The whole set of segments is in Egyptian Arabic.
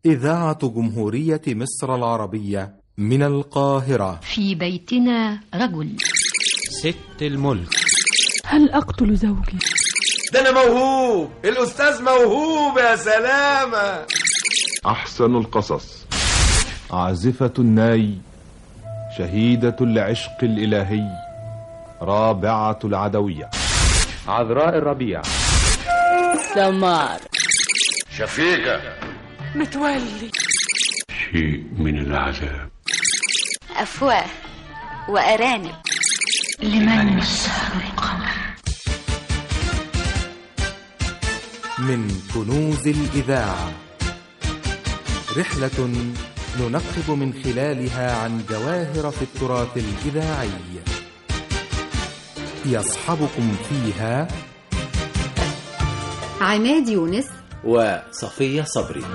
إذاعة جمهورية مصر العربية من القاهرة في بيتنا رجل ست الملك هل أقتل زوجي؟ ده أنا موهوب الأستاذ موهوب يا سلامة أحسن القصص عازفة الناي شهيدة العشق الإلهي رابعة العدوية عذراء الربيع سمار شفيقة متولي شيء من العذاب أفواه وأرانب لمن يسهر القمر من كنوز الإذاعة رحلة ننقب من خلالها عن جواهر في التراث الإذاعي يصحبكم فيها عماد يونس وصفية صبري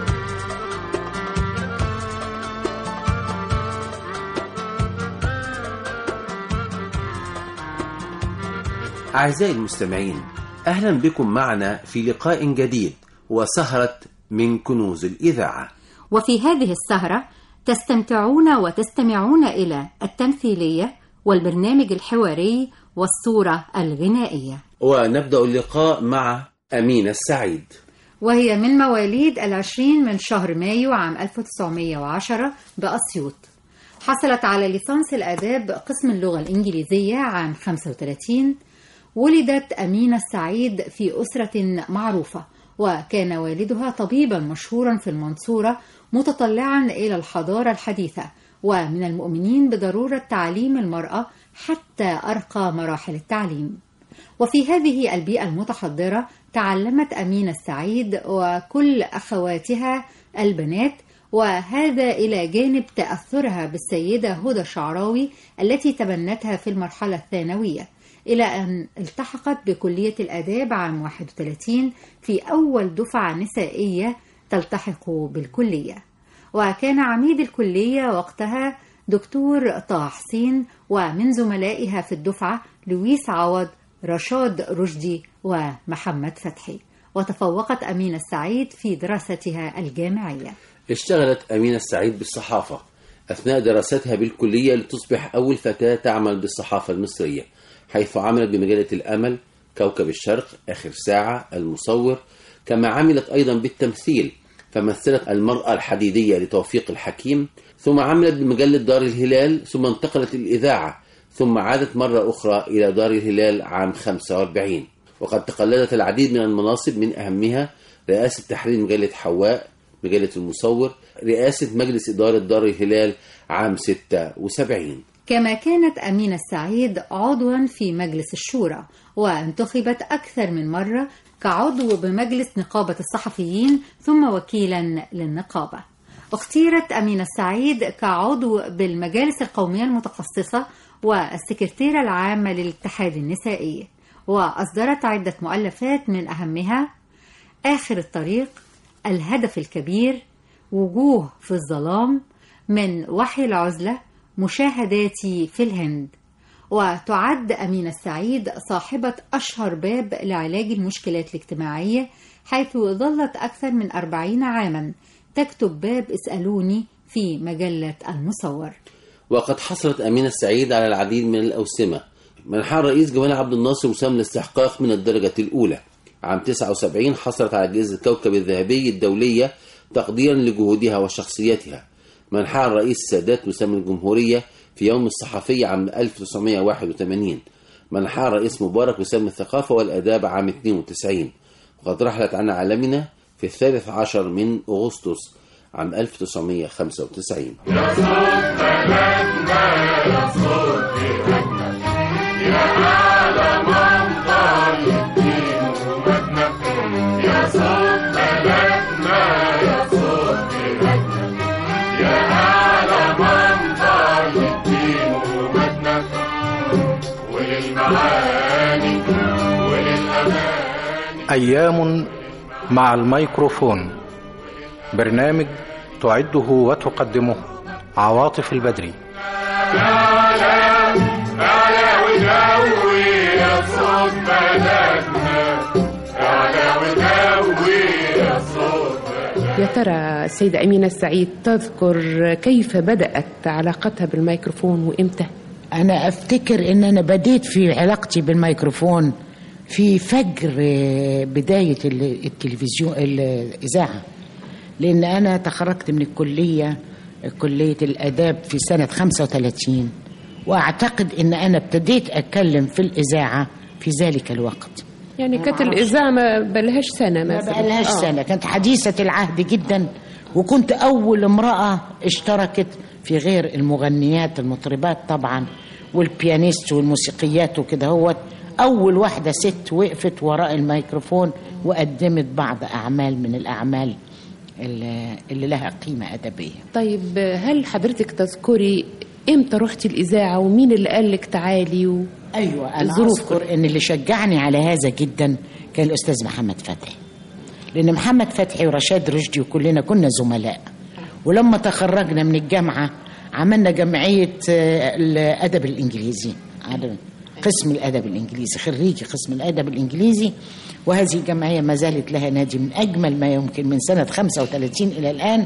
أعزائي المستمعين أهلا بكم معنا في لقاء جديد وسهرة من كنوز الإذاعة وفي هذه السهرة تستمتعون وتستمعون إلى التمثيلية والبرنامج الحواري والصورة الغنائية ونبدأ اللقاء مع أمينة السعيد وهي من مواليد العشرين من شهر مايو عام 1910 بأسيوط حصلت على ليسانس الآداب قسم اللغة الإنجليزية عام 35 ولدت أمينة السعيد في أسرة معروفة وكان والدها طبيبا مشهورا في المنصورة متطلعا إلى الحضارة الحديثة ومن المؤمنين بضرورة تعليم المرأة حتى أرقى مراحل التعليم وفي هذه البيئة المتحضرة تعلمت أمينة السعيد وكل أخواتها البنات وهذا إلى جانب تأثرها بالسيدة هدى شعراوي التي تبنتها في المرحلة الثانوية إلى أن التحقت بكلية الآداب عام 31 في أول دفعة نسائية تلتحق بالكلية وكان عميد الكلية وقتها دكتور طه حسين ومن زملائها في الدفعة لويس عوض رشاد رشدي ومحمد فتحي وتفوقت أمينة السعيد في دراستها الجامعية اشتغلت أمينة السعيد بالصحافة أثناء دراستها بالكلية لتصبح أول فتاة تعمل بالصحافة المصرية حيث عملت بمجلة الأمل كوكب الشرق آخر ساعة المصور كما عملت أيضا بالتمثيل فمثلت المرأة الحديدية لتوفيق الحكيم ثم عملت بمجلة دار الهلال ثم انتقلت الإذاعة ثم عادت مرة أخرى إلى دار الهلال عام 45 وقد تقلدت العديد من المناصب من أهمها رئاسة تحرير مجلة حواء مجلة المصور رئاسة مجلس إدارة دار الهلال عام 76 كما كانت أمينة السعيد عضوا في مجلس الشورى وانتخبت أكثر من مرة كعضو بمجلس نقابة الصحفيين ثم وكيلا للنقابة اختيرت أمينة السعيد كعضو بالمجالس القومية المتخصصة والسكرتيرة العامة للاتحاد النسائي وأصدرت عدة مؤلفات من أهمها آخر الطريق الهدف الكبير وجوه في الظلام من وحي العزلة مشاهداتي في الهند وتعد أمينة السعيد صاحبة أشهر باب لعلاج المشكلات الاجتماعية حيث ظلت أكثر من أربعين عاما تكتب باب اسألوني في مجلة المصور وقد حصلت أمينة السعيد على العديد من الأوسمة منحها الرئيس جمال عبد الناصر وسام الاستحقاق من الدرجة الأولى عام 79 حصلت على جائزة كوكب الذهبي الدولية تقديرا لجهودها وشخصيتها منحها الرئيس السادات وسام الجمهورية في يوم الصحفي عام 1981 منحها الرئيس مبارك وسام الثقافة والآداب عام 92 وقد رحلت عن عالمنا في الثالث عشر من أغسطس عام 1995 يا صوت بلدنا يا صوت بلدنا يا أعلى منطقة الدين ومدنا يا صوت بلدنا يا صوت بلدنا يا أعلى منطقة الدين ومدنا وللمعاني وللأماني أيام مع الميكروفون برنامج تعده وتقدمه عواطف البدري تعالى تعالى ودوي يا صوت بلدنا تعالى ودوي يا صوت بلدنا يا ترى السيدة أمينة السعيد تذكر كيف بدأت علاقتها بالميكروفون وإمتى؟ أنا أفتكر إن أنا بديت في علاقتي بالميكروفون في فجر بداية التلفزيون الإذاعة لأن أنا تخرجت من الكلية كلية الآداب في سنة 35 وأعتقد إن أنا ابتديت أتكلم في الإذاعة في ذلك الوقت يعني كانت الإذاعة ما بلهاش سنة ما مثلا بقالهاش آه. سنة كانت حديثة العهد جدا وكنت أول امرأة اشتركت في غير المغنيات المطربات طبعا والبيانيست والموسيقيات وكده هو أول واحدة ست وقفت وراء الميكروفون وقدمت بعض أعمال من الأعمال اللي اللي لها قيمة أدبية طيب هل حضرتك تذكري إمتى رحتي الإذاعة ومين اللي قال لك تعالي و... أيوة أنا الظروف أذكر إن اللي شجعني على هذا جدا كان الأستاذ محمد فتحي لأن محمد فتحي ورشاد رشدي وكلنا كنا زملاء ولما تخرجنا من الجامعة عملنا جمعية آه، الأدب الإنجليزي على قسم الأدب الإنجليزي خريجي قسم الأدب الإنجليزي وهذه الجمعية ما زالت لها نادي من أجمل ما يمكن من سنة 35 إلى الآن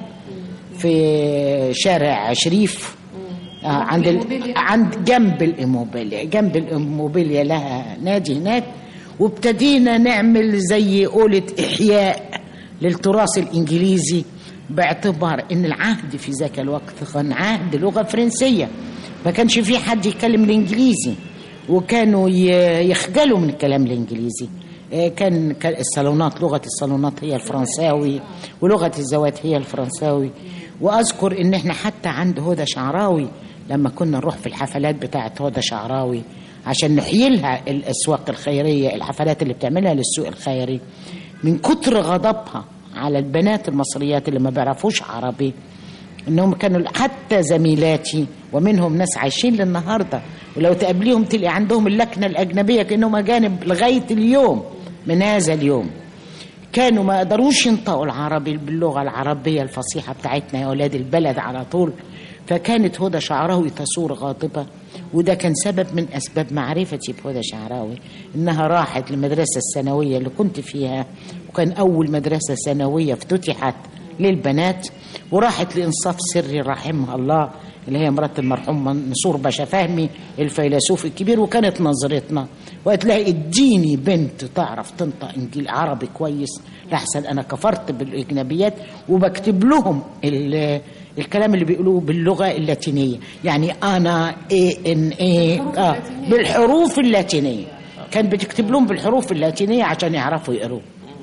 في شارع شريف آه عند ال... عند جنب الإيموبيليا جنب الإيموبيليا لها نادي هناك وابتدينا نعمل زي قولة إحياء للتراث الإنجليزي باعتبار إن العهد في ذاك الوقت كان عهد لغة فرنسية ما كانش في حد يتكلم الإنجليزي وكانوا ي- يخجلوا من الكلام الإنجليزي آه، كان كان الصالونات لغة الصالونات هي الفرنساوي ولغة الزوات هي الفرنساوي وأذكر إن إحنا حتى عند هدى شعراوي لما كنا نروح في الحفلات بتاعت هدى شعراوي عشان نحيي لها الأسواق الخيرية الحفلات اللي بتعملها للسوق الخيري من كتر غضبها على البنات المصريات اللي ما بيعرفوش عربي انهم كانوا حتى زميلاتي ومنهم ناس عايشين للنهارده ولو تقابليهم تلاقي عندهم اللكنه الاجنبيه كانهم اجانب لغايه اليوم من هذا اليوم كانوا ما قدروش ينطقوا العربي باللغه العربيه الفصيحه بتاعتنا يا اولاد البلد على طول فكانت هدى شعراوي تصور غاضبه وده كان سبب من اسباب معرفتي بهدى شعراوي انها راحت للمدرسه الثانويه اللي كنت فيها وكان اول مدرسه ثانويه افتتحت للبنات وراحت لإنصاف سري رحمها الله اللي هي مرات المرحوم منصور باشا فهمي الفيلسوف الكبير وكانت نظرتنا وقالت لها اديني بنت تعرف تنطق انجيل عربي كويس لحسن انا كفرت بالاجنبيات وبكتب لهم ال- الكلام اللي بيقولوه باللغه اللاتينيه يعني انا اي ان اي آه بالحروف اللاتينيه كان بتكتب لهم بالحروف اللاتينيه عشان يعرفوا يقروه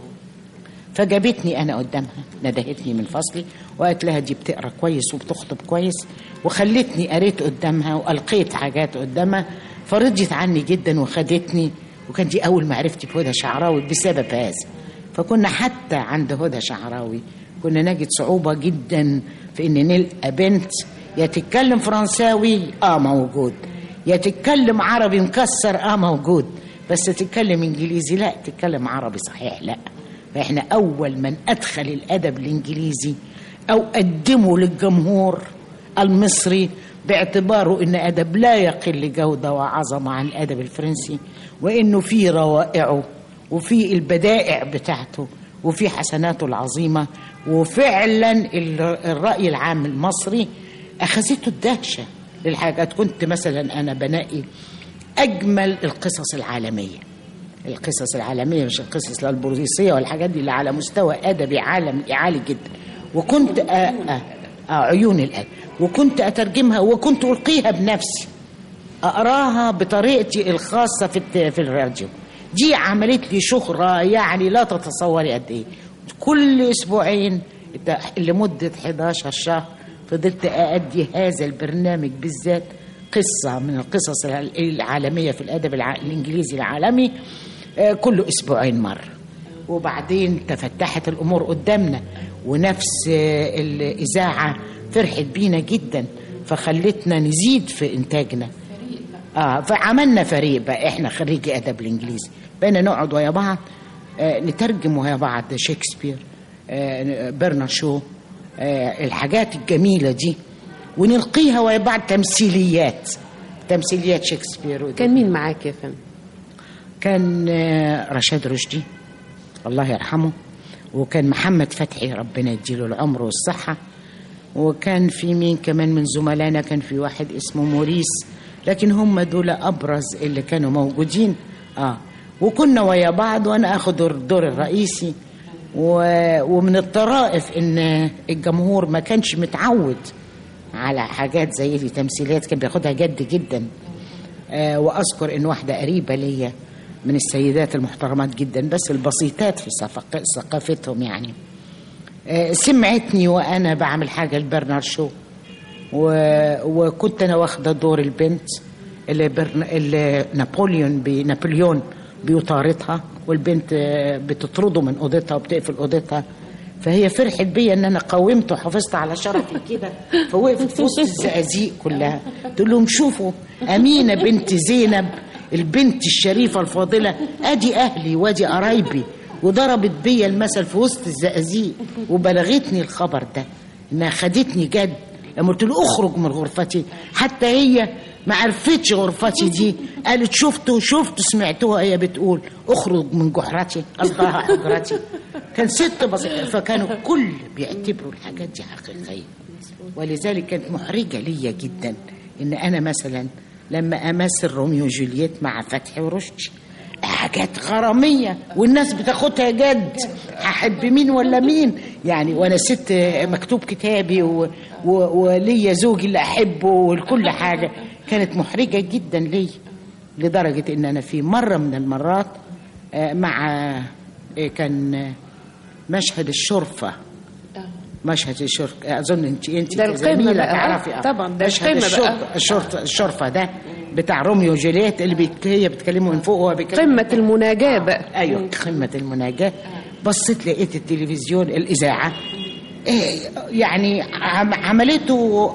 فجابتني انا قدامها ندهتني من فصلي وقالت لها دي بتقرا كويس وبتخطب كويس وخلتني قريت قدامها والقيت حاجات قدامها فرضيت عني جدا وخدتني وكان دي اول معرفتي بهدى شعراوي بسبب هذا فكنا حتى عند هدى شعراوي كنا نجد صعوبة جدا في ان نلقى بنت يا تتكلم فرنساوي اه موجود يا تتكلم عربي مكسر اه موجود بس تتكلم انجليزي لا تتكلم عربي صحيح لا فاحنا اول من ادخل الادب الانجليزي او قدمه للجمهور المصري باعتباره ان ادب لا يقل جوده وعظمه عن الادب الفرنسي وانه في روائعه وفي البدائع بتاعته وفي حسناته العظيمه وفعلا ال- الراي العام المصري اخذته الدهشه للحاجات كنت مثلا انا بنقي اجمل القصص العالميه القصص العالميه مش القصص البوليسيه والحاجات دي اللي على مستوى ادبي عالمي عالي جدا وكنت آه آه آه عيون الادب وكنت اترجمها وكنت القيها بنفسي اقراها بطريقتي الخاصه في الت- في الراديو دي عملت لي شهره يعني لا تتصوري قد ايه كل اسبوعين ت- لمده 11 شهر فضلت أأدي هذا البرنامج بالذات قصة من القصص الع- العالمية في الأدب الع- الإنجليزي العالمي آه، كل أسبوعين مرة وبعدين تفتحت الأمور قدامنا ونفس آه، الإذاعة فرحت بينا جدا فخلتنا نزيد في إنتاجنا اه فعملنا فريق بقى احنا خريجي ادب الانجليزي بقينا نقعد ويا بعض آه نترجم ويا بعض شكسبير آه برنارد شو آه الحاجات الجميله دي ونلقيها ويا بعض تمثيليات تمثيليات شكسبير وده. كان مين معاك يا فندم؟ كان آه رشاد رشدي الله يرحمه وكان محمد فتحي ربنا يديله العمر والصحة وكان في مين كمان من زملائنا كان في واحد اسمه موريس لكن هم دول أبرز اللي كانوا موجودين آه وكنا ويا بعض وأنا أخذ الدور الرئيسي و... ومن الطرائف إن الجمهور ما كانش متعود على حاجات زي دي تمثيليات كان بياخدها جد جدا آه واذكر ان واحده قريبه ليا من السيدات المحترمات جدا بس البسيطات في صفق- ثقافتهم يعني آه سمعتني وانا بعمل حاجه لبرنارد شو و... وكنت انا واخده دور البنت اللي, برن... اللي نابليون بي... نابليون بيطاردها والبنت آه، بتطرده من اوضتها وبتقفل اوضتها فهي فرحت بيا ان انا قاومت وحافظت على شرفي كده فوقفت في وسط الزقازيق كلها تقول لهم شوفوا امينه بنت زينب البنت الشريفه الفاضله ادي اهلي وادي قرايبي وضربت بيا المثل في وسط الزقازيق وبلغتني الخبر ده انها خدتني جد لما قلت له اخرج من غرفتي حتى هي ما عرفتش غرفتي دي قالت شفته شفته سمعتوها هي بتقول اخرج من جحرتي قصدها حجرتي كان ست بسيطة فكانوا كل بيعتبروا الحاجات دي حقيقية ولذلك كانت محرجة ليا جدا ان انا مثلا لما امثل روميو وجولييت مع فتحي ورشدي حاجات غرامية والناس بتاخدها جد هحب مين ولا مين يعني وانا ست مكتوب كتابي و... و... وليا زوجي اللي احبه وكل حاجة كانت محرجة جدا لي لدرجة ان انا في مرة من المرات آه، مع آه، كان آه، مشهد الشرفة مشهد الشرفة اظن انت انت ده القمة كزميلة بقى. تعرفي آه. طبعا، ده مشهد القمة الشرطة بقى. الشرطة الشرفة ده بتاع روميو وجولييت اللي بيت... هي بتكلمه من فوق وهو بيكلم قمة المناجاة بقى ايوه قمه المناجاه بصيت لقيت التلفزيون الاذاعه إيه يعني عم- عملته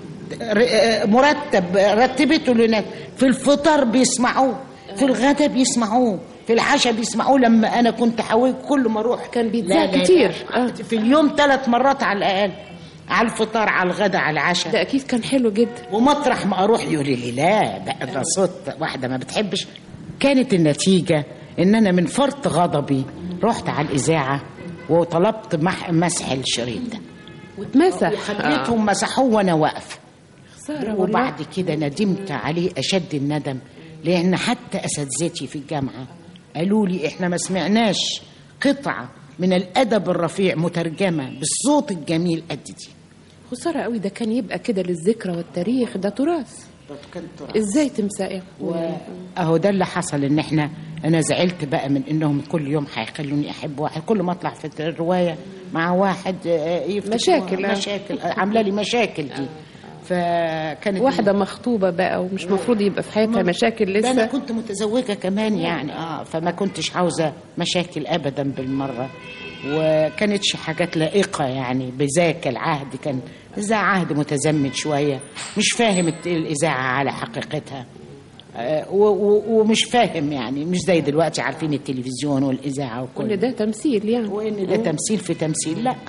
ر- مرتب رتبته لنا في الفطار بيسمعوه في الغداء بيسمعوه في العشاء بيسمعوه لما انا كنت حاول كل ما اروح كان بيتذاع كتير. في اليوم ثلاث مرات على الاقل على الفطار على الغداء على العشاء ده اكيد كان حلو جدا ومطرح ما اروح يقولي لي لا بقى ده صوت واحده ما بتحبش كانت النتيجه ان انا من فرط غضبي رحت على الاذاعه وطلبت مح مسح الشريط ده واتمسح خليتهم مسحوه وانا واقفه خسارة والله. وبعد كده ندمت عليه اشد الندم لان حتى اساتذتي في الجامعه قالوا لي احنا ما سمعناش قطعه من الادب الرفيع مترجمه بالصوت الجميل قد دي خسارة قوي ده كان يبقى كده للذكرى والتاريخ ده تراث ازاي تمسقه اهو ده اللي حصل ان احنا انا زعلت بقى من انهم كل يوم هيخلوني احب واحد كل ما اطلع في الروايه مع واحد آه، يفتكروا مشاكل، آه. مشاكل آه، عامله لي مشاكل دي فكانت واحدة مخطوبة بقى ومش مفروض يبقى في حياتها مشاكل ده انا لسه كنت متزوجه كمان يعني اه فما كنتش عاوزه مشاكل ابدا بالمره وكانتش حاجات لائقه يعني بذاك العهد كان ذا عهد متزمت شويه مش فاهم الت- الاذاعه على حقيقتها آه، و- و- ومش فاهم يعني مش زي دلوقتي عارفين التلفزيون والاذاعه وكل وان ده تمثيل يعني وان ده تمثيل في تمثيل لا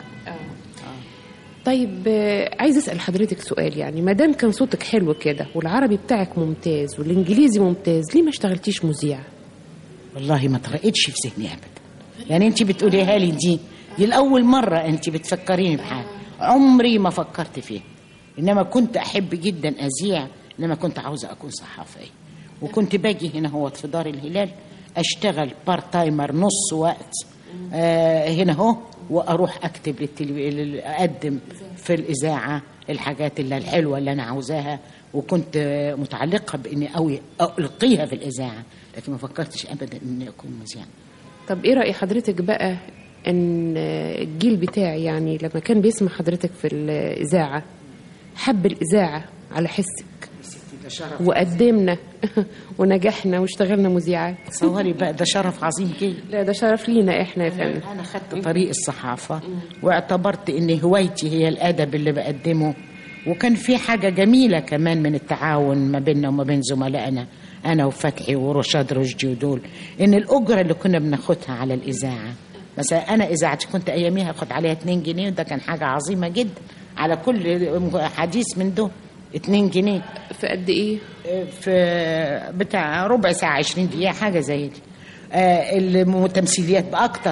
طيب آه، عايز اسال حضرتك سؤال يعني ما دام كان صوتك حلو كده والعربي بتاعك ممتاز والانجليزي ممتاز ليه ما اشتغلتيش مذيع والله ما طرقتش في ذهني ابدا يعني انت بتقوليها لي دي دي الاول مره انت بتفكريني بحاجه عمري ما فكرت فيها انما كنت احب جدا اذيع انما كنت عاوزه اكون صحفيه وكنت باجي هنا هو في دار الهلال اشتغل بارت تايمر نص وقت آه هنا اهو واروح اكتب للتلفزيون اقدم في الاذاعه الحاجات اللي الحلوه اللي انا عاوزاها وكنت آه، متعلقه باني قوي القيها في الاذاعه لكن ما فكرتش ابدا اني اكون مذيعه طب ايه راي حضرتك بقى ان آه، الجيل بتاعي يعني لما كان بيسمع حضرتك في الاذاعه حب الاذاعه على حسك ده شرف وقدمنا ونجحنا واشتغلنا مذيعات تصوري بقى ده شرف عظيم جدا لا ده شرف لينا احنا يا فندم انا خدت طريق الصحافه واعتبرت ان هوايتي هي الادب اللي بقدمه وكان في حاجه جميله كمان من التعاون ما بيننا وما بين زملائنا انا وفتحي ورشاد رشدي ودول ان الاجره اللي كنا بناخدها على الاذاعه مثلا انا اذاعتي كنت اياميها اخد عليها 2 جنيه وده كان حاجه عظيمه جدا على كل حديث من دول 2 جنيه في قد ايه في بتاع ربع ساعة 20 دقيقة حاجة زي دي آه، التمثيليات بأكتر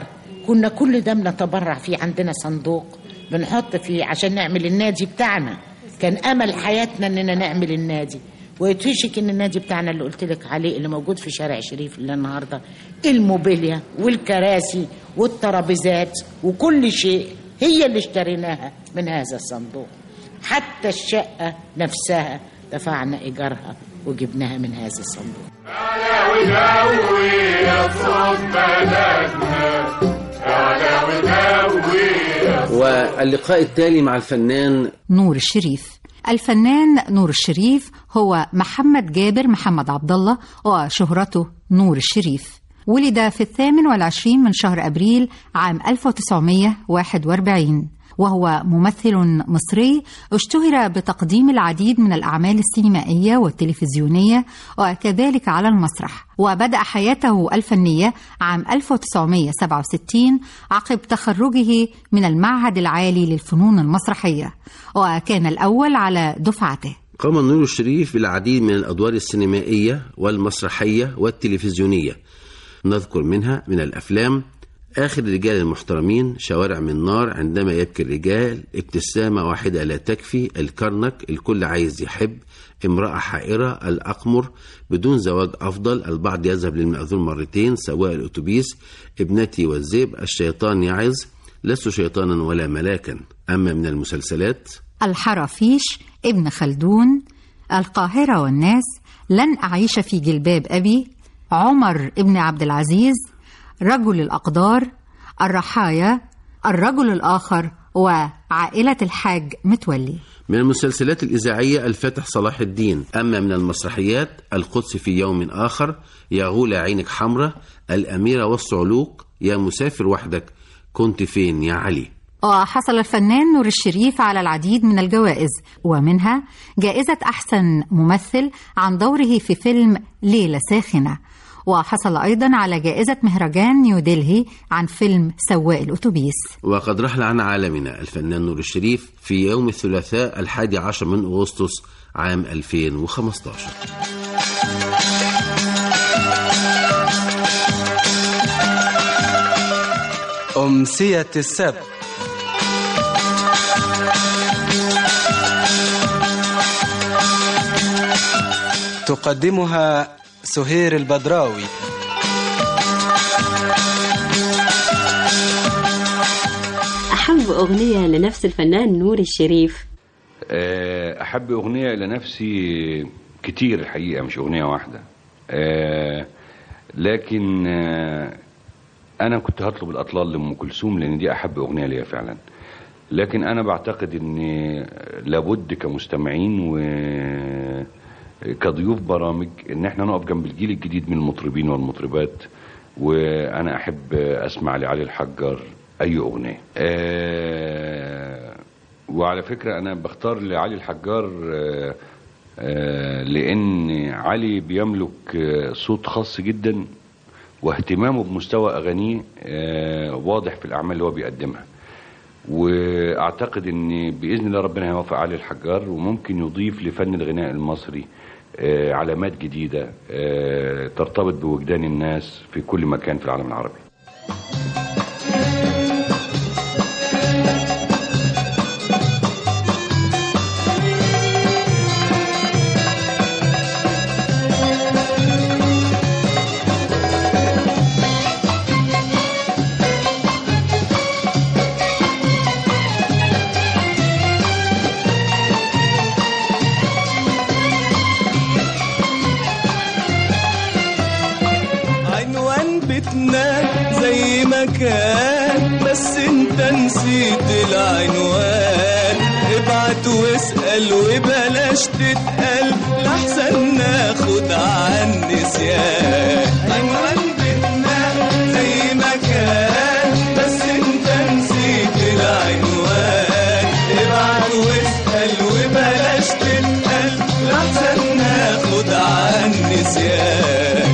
وكنا كل ده بنتبرع فيه عندنا صندوق بنحط فيه عشان نعمل النادي بتاعنا كان امل حياتنا اننا نعمل النادي ويتفشك ان النادي بتاعنا اللي قلت لك عليه اللي موجود في شارع شريف اللي النهارده الموبيليا والكراسي والترابيزات وكل شيء هي اللي اشتريناها من هذا الصندوق حتى الشقه نفسها دفعنا ايجارها وجبناها من هذا الصندوق ودوي يا صوت بلدنا تعالى ودوي واللقاء التالي مع الفنان نور الشريف الفنان نور الشريف هو محمد جابر محمد عبد الله وشهرته نور الشريف ولد في الثامن والعشرين من شهر أبريل عام 1941 وهو ممثل مصري اشتهر بتقديم العديد من الأعمال السينمائية والتلفزيونية وكذلك على المسرح وبدأ حياته الفنية عام 1967 عقب تخرجه من المعهد العالي للفنون المسرحية وكان الأول على دفعته قام نور الشريف بالعديد من الأدوار السينمائية والمسرحية والتلفزيونية نذكر منها من الأفلام آخر الرجال المحترمين شوارع من نار عندما يبكي الرجال ابتسامة واحدة لا تكفي الكرنك الكل عايز يحب امرأة حائرة الأقمر بدون زواج أفضل البعض يذهب للمأذون مرتين سواء الأتوبيس ابنتي والذئب الشيطان يعظ لست شيطانا ولا ملاكا أما من المسلسلات الحرافيش ابن خلدون القاهرة والناس لن أعيش في جلباب أبي عمر ابن عبد العزيز رجل الأقدار الرحايا الرجل الآخر وعائلة الحاج متولي من المسلسلات الإذاعية الفاتح صلاح الدين أما من المسرحيات القدس في يوم آخر يا غولة عينك حمرة الأميرة والصعلوك يا مسافر وحدك كنت فين يا علي وحصل الفنان نور الشريف على العديد من الجوائز ومنها جائزة أحسن ممثل عن دوره في فيلم ليلة ساخنة وحصل أيضا على جائزة مهرجان نيودلهي عن فيلم سواق الأتوبيس وقد رحل عن عالمنا الفنان نور الشريف في يوم الثلاثاء الحادي عشر من أغسطس عام 2015 أمسية السبت تقدمها سهير البدراوي أحب أغنية لنفس الفنان نور الشريف أحب أغنية لنفسي كتير الحقيقة مش أغنية واحدة لكن أنا كنت هطلب الأطلال لأم كلثوم لأن دي أحب أغنية ليا فعلا لكن أنا بعتقد إن لابد كمستمعين و كضيوف برامج ان احنا نقف جنب الجيل الجديد من المطربين والمطربات وانا احب اسمع لعلي الحجار اي اغنيه أه وعلى فكره انا بختار لعلي الحجار أه أه لان علي بيملك صوت خاص جدا واهتمامه بمستوى اغانيه واضح في الاعمال اللي هو بيقدمها واعتقد ان باذن الله ربنا هيوفق علي الحجار وممكن يضيف لفن الغناء المصري آه علامات جديدة آه ترتبط بوجدان الناس في كل مكان في العالم العربي زي ما كان بس انت نسيت العنوان ابعت واسأل وبلاش تتقل لحسن ناخد عن نسيان عنوان بيتنا زي ما كان بس انت نسيت العنوان ابعت واسأل وبلاش تتقل لحسن ناخد عن نسيان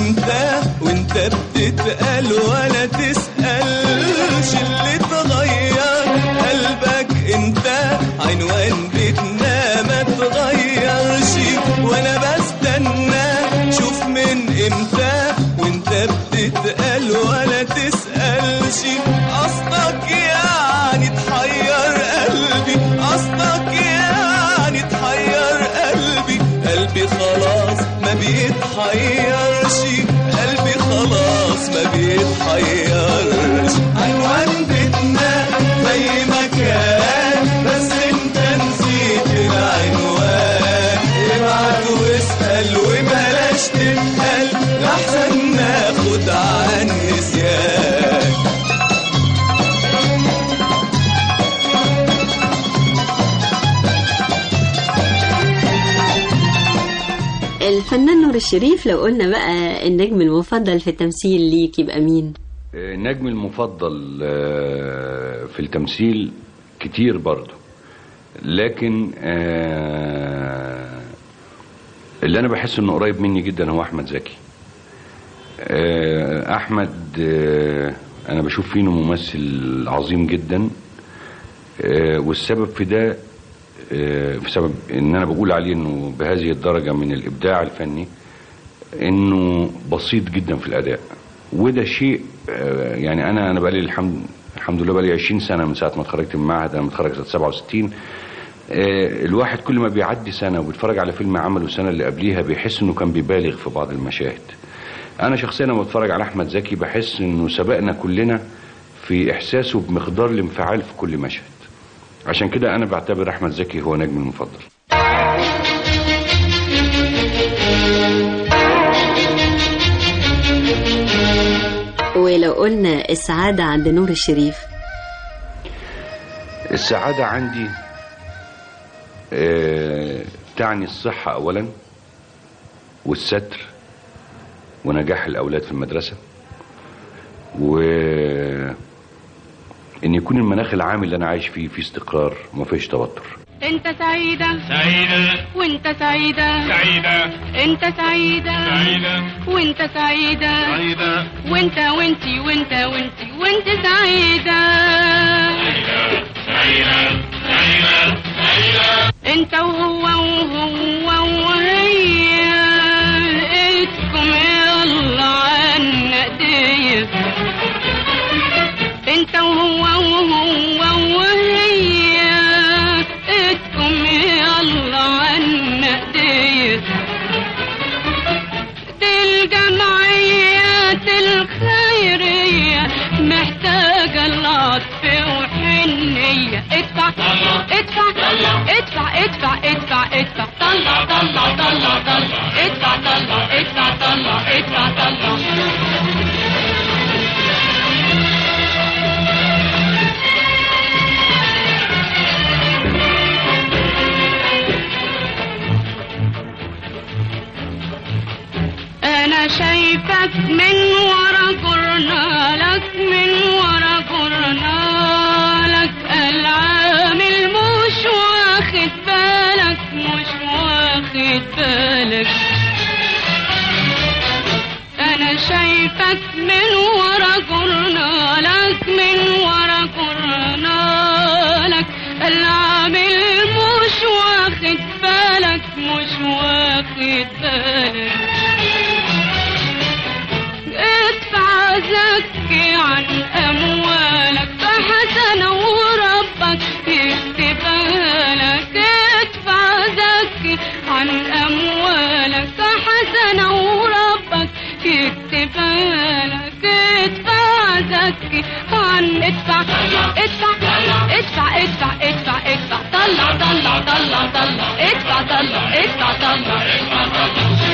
امتى وانت بتتقل ولا تسألش اللي اتغير قلبك انت عنوان بيتنا ما تغيرش وانا بستنى شوف من امتى وانت بتتقل ولا تسألش قصدك يعني تحير قلبي قصدك يعني تحير قلبي قلبي خلاص ما بيتحيرش قلبي خلاص ما بيتحيرش عنوان بيتنا زي ما كان بس انت نسيت العنوان ابعت واسأل وبلاش تتقل لحسن ناخد عن نسيان الفنان نور الشريف لو قلنا بقى النجم المفضل في التمثيل ليك يبقى مين النجم المفضل آه، في التمثيل كتير برضه لكن آه، اللي انا بحس انه قريب مني جدا هو احمد زكي آه، احمد آه، انا بشوف فيه إنه ممثل عظيم جدا آه، والسبب في ده آه، في سبب ان انا بقول عليه انه بهذه الدرجه من الابداع الفني انه بسيط جدا في الاداء وده شيء آه، يعني انا انا بقالي الحمد الحمد لله بقالي 20 سنه من ساعه ما اتخرجت من المعهد انا متخرج سنه 67 آه، الواحد كل ما بيعدي سنه وبيتفرج على فيلم عمله السنه اللي قبليها بيحس انه كان بيبالغ في بعض المشاهد انا شخصيا لما بتفرج على احمد زكي بحس انه سبقنا كلنا في احساسه بمقدار الانفعال في كل مشهد عشان كده انا بعتبر احمد زكي هو نجمي المفضل ولو قلنا السعادة عند نور الشريف السعادة عندي آه، تعني الصحة أولا والستر ونجاح الأولاد في المدرسة و إن يكون المناخ العام اللي أنا عايش فيه فيه استقرار وما فيش توتر انت سعيدة سعيدة وانت سعيدة سعيدة انت سعيدة سعيدة وانت سعيدة سعيدة وانت وانتي وانت وانتي وانت سعيدة سعيدة سعيدة سعيدة انت وهو وهو وهي ايدكم يلا عنا ايديا انت وهو وهو وهي ايدكم يلا عنا ايديا دي الجمعيات الخيرية محتاجة العطف وحنية ادفع ادفع ادفع ادفع ادفع ادفع طلع طلع طلع طلع ادفع طلع ادفع طلع ادفع طلع انا شايفك من ورا جرنالك من ورا جرنالك العامل مش واخد بالك مش واخد بالك انا شايفك من ورا جرنالك من ورا جرنالك العامل مش واخد بالك مش واخد بالك ادفع زكي عن اموالك فحسنة وربك يكتبها لك ادفع زكي عن اموالك فحسنة وربك يكتبها لك ادفع زكي عن ادفع ادفع ادفع ادفع ادفع ادفع طلع طلع طلع طلع ادفع طلع ادفع طلع ادفع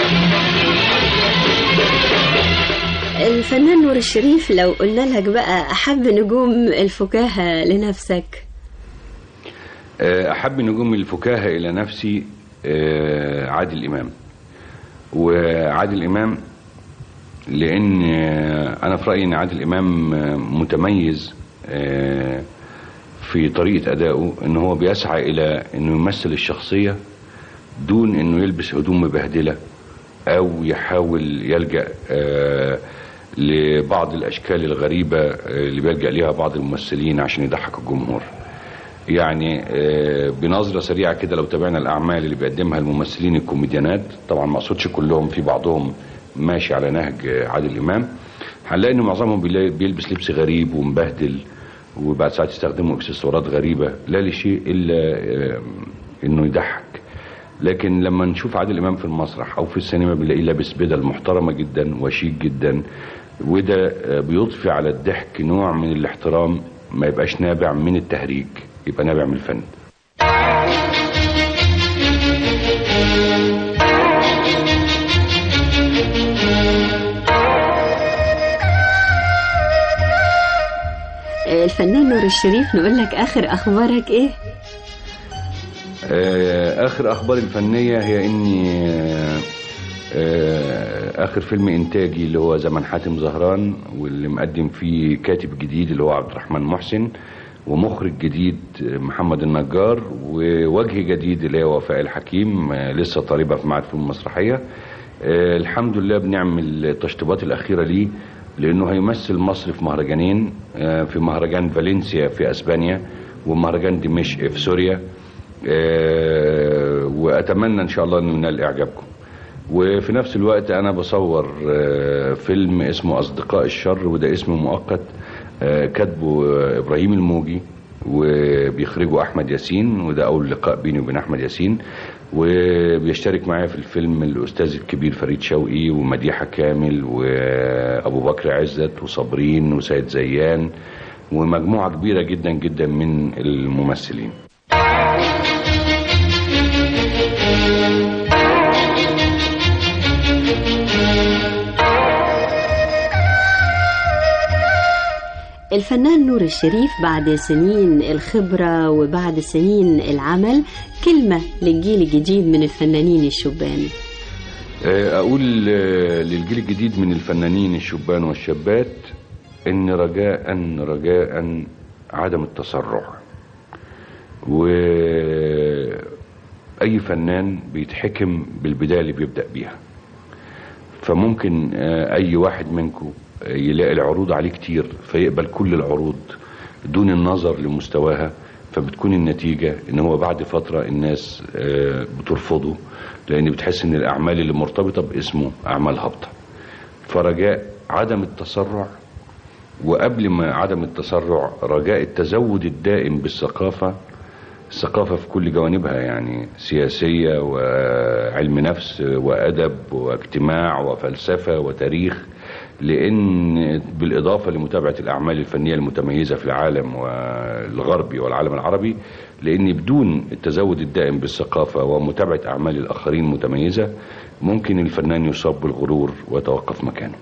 الفنان نور الشريف لو قلنا لك بقى أحب نجوم الفكاهة لنفسك آه، أحب نجوم الفكاهة إلى نفسي آه، عادل إمام وعادل إمام لأن آه، أنا في رأيي أن عادل إمام آه، متميز آه، في طريقة أدائه أن هو بيسعى إلى أنه يمثل الشخصية دون أنه يلبس هدوم مبهدلة او يحاول يلجا آه، لبعض الاشكال الغريبه آه، اللي بيلجا ليها بعض الممثلين عشان يضحك الجمهور يعني آه، بنظره سريعه كده لو تابعنا الاعمال اللي بيقدمها الممثلين الكوميديانات طبعا ما اقصدش كلهم في بعضهم ماشي على نهج آه، عادل امام هنلاقي ان معظمهم بيلا- بيلبس لبس غريب ومبهدل وبعد ساعات يستخدموا اكسسوارات غريبه لا لشيء الا آه، انه يضحك لكن لما نشوف عادل امام في المسرح او في السينما بنلاقيه لابس بدل محترمه جدا وشيك جدا وده آه، بيضفي على الضحك نوع من الاحترام ما يبقاش نابع من التهريج يبقى نابع من الفن آه، الفنان نور الشريف نقول لك اخر اخبارك ايه آه، اخر اخبار الفنيه هي اني آه، آه، اخر فيلم انتاجي اللي هو زمن حاتم زهران واللي مقدم فيه كاتب جديد اللي هو عبد الرحمن محسن ومخرج جديد آه، محمد النجار ووجه جديد اللي هي وفاء الحكيم آه، لسه طالبه في معهد فنون مسرحيه آه، الحمد لله بنعمل التشطيبات الاخيره ليه لانه هيمثل مصر في مهرجانين آه، في مهرجان فالنسيا في اسبانيا ومهرجان دمشق في سوريا آه، واتمنى ان شاء الله انه ينال اعجابكم وفي نفس الوقت انا بصور آه، فيلم اسمه اصدقاء الشر وده اسم مؤقت آه، كاتبه آه، ابراهيم الموجي وبيخرجه احمد ياسين وده اول لقاء بيني وبين احمد ياسين وبيشترك معايا في الفيلم الاستاذ الكبير فريد شوقي ومديحه كامل وابو بكر عزت وصابرين وسيد زيان ومجموعه كبيره جدا جدا من الممثلين الفنان نور الشريف بعد سنين الخبرة وبعد سنين العمل كلمة للجيل الجديد من الفنانين الشبان آه، اقول آه، للجيل الجديد من الفنانين الشبان والشابات ان رجاء رجاء عدم التسرع واي فنان بيتحكم بالبدايه اللي بيبدا بيها فممكن آه، اي واحد منكم يلاقي العروض عليه كتير فيقبل كل العروض دون النظر لمستواها فبتكون النتيجة ان هو بعد فترة الناس آه، بترفضه لان بتحس ان الاعمال اللي مرتبطة باسمه اعمال هابطة فرجاء عدم التسرع وقبل ما عدم التسرع رجاء التزود الدائم بالثقافة الثقافة في كل جوانبها يعني سياسية وعلم نفس وأدب واجتماع وفلسفة وتاريخ لأن بالإضافة لمتابعة الأعمال الفنية المتميزة في العالم والغربي والعالم العربي لأن بدون التزود الدائم بالثقافة ومتابعة أعمال الآخرين متميزة ممكن الفنان يصاب بالغرور ويتوقف مكانه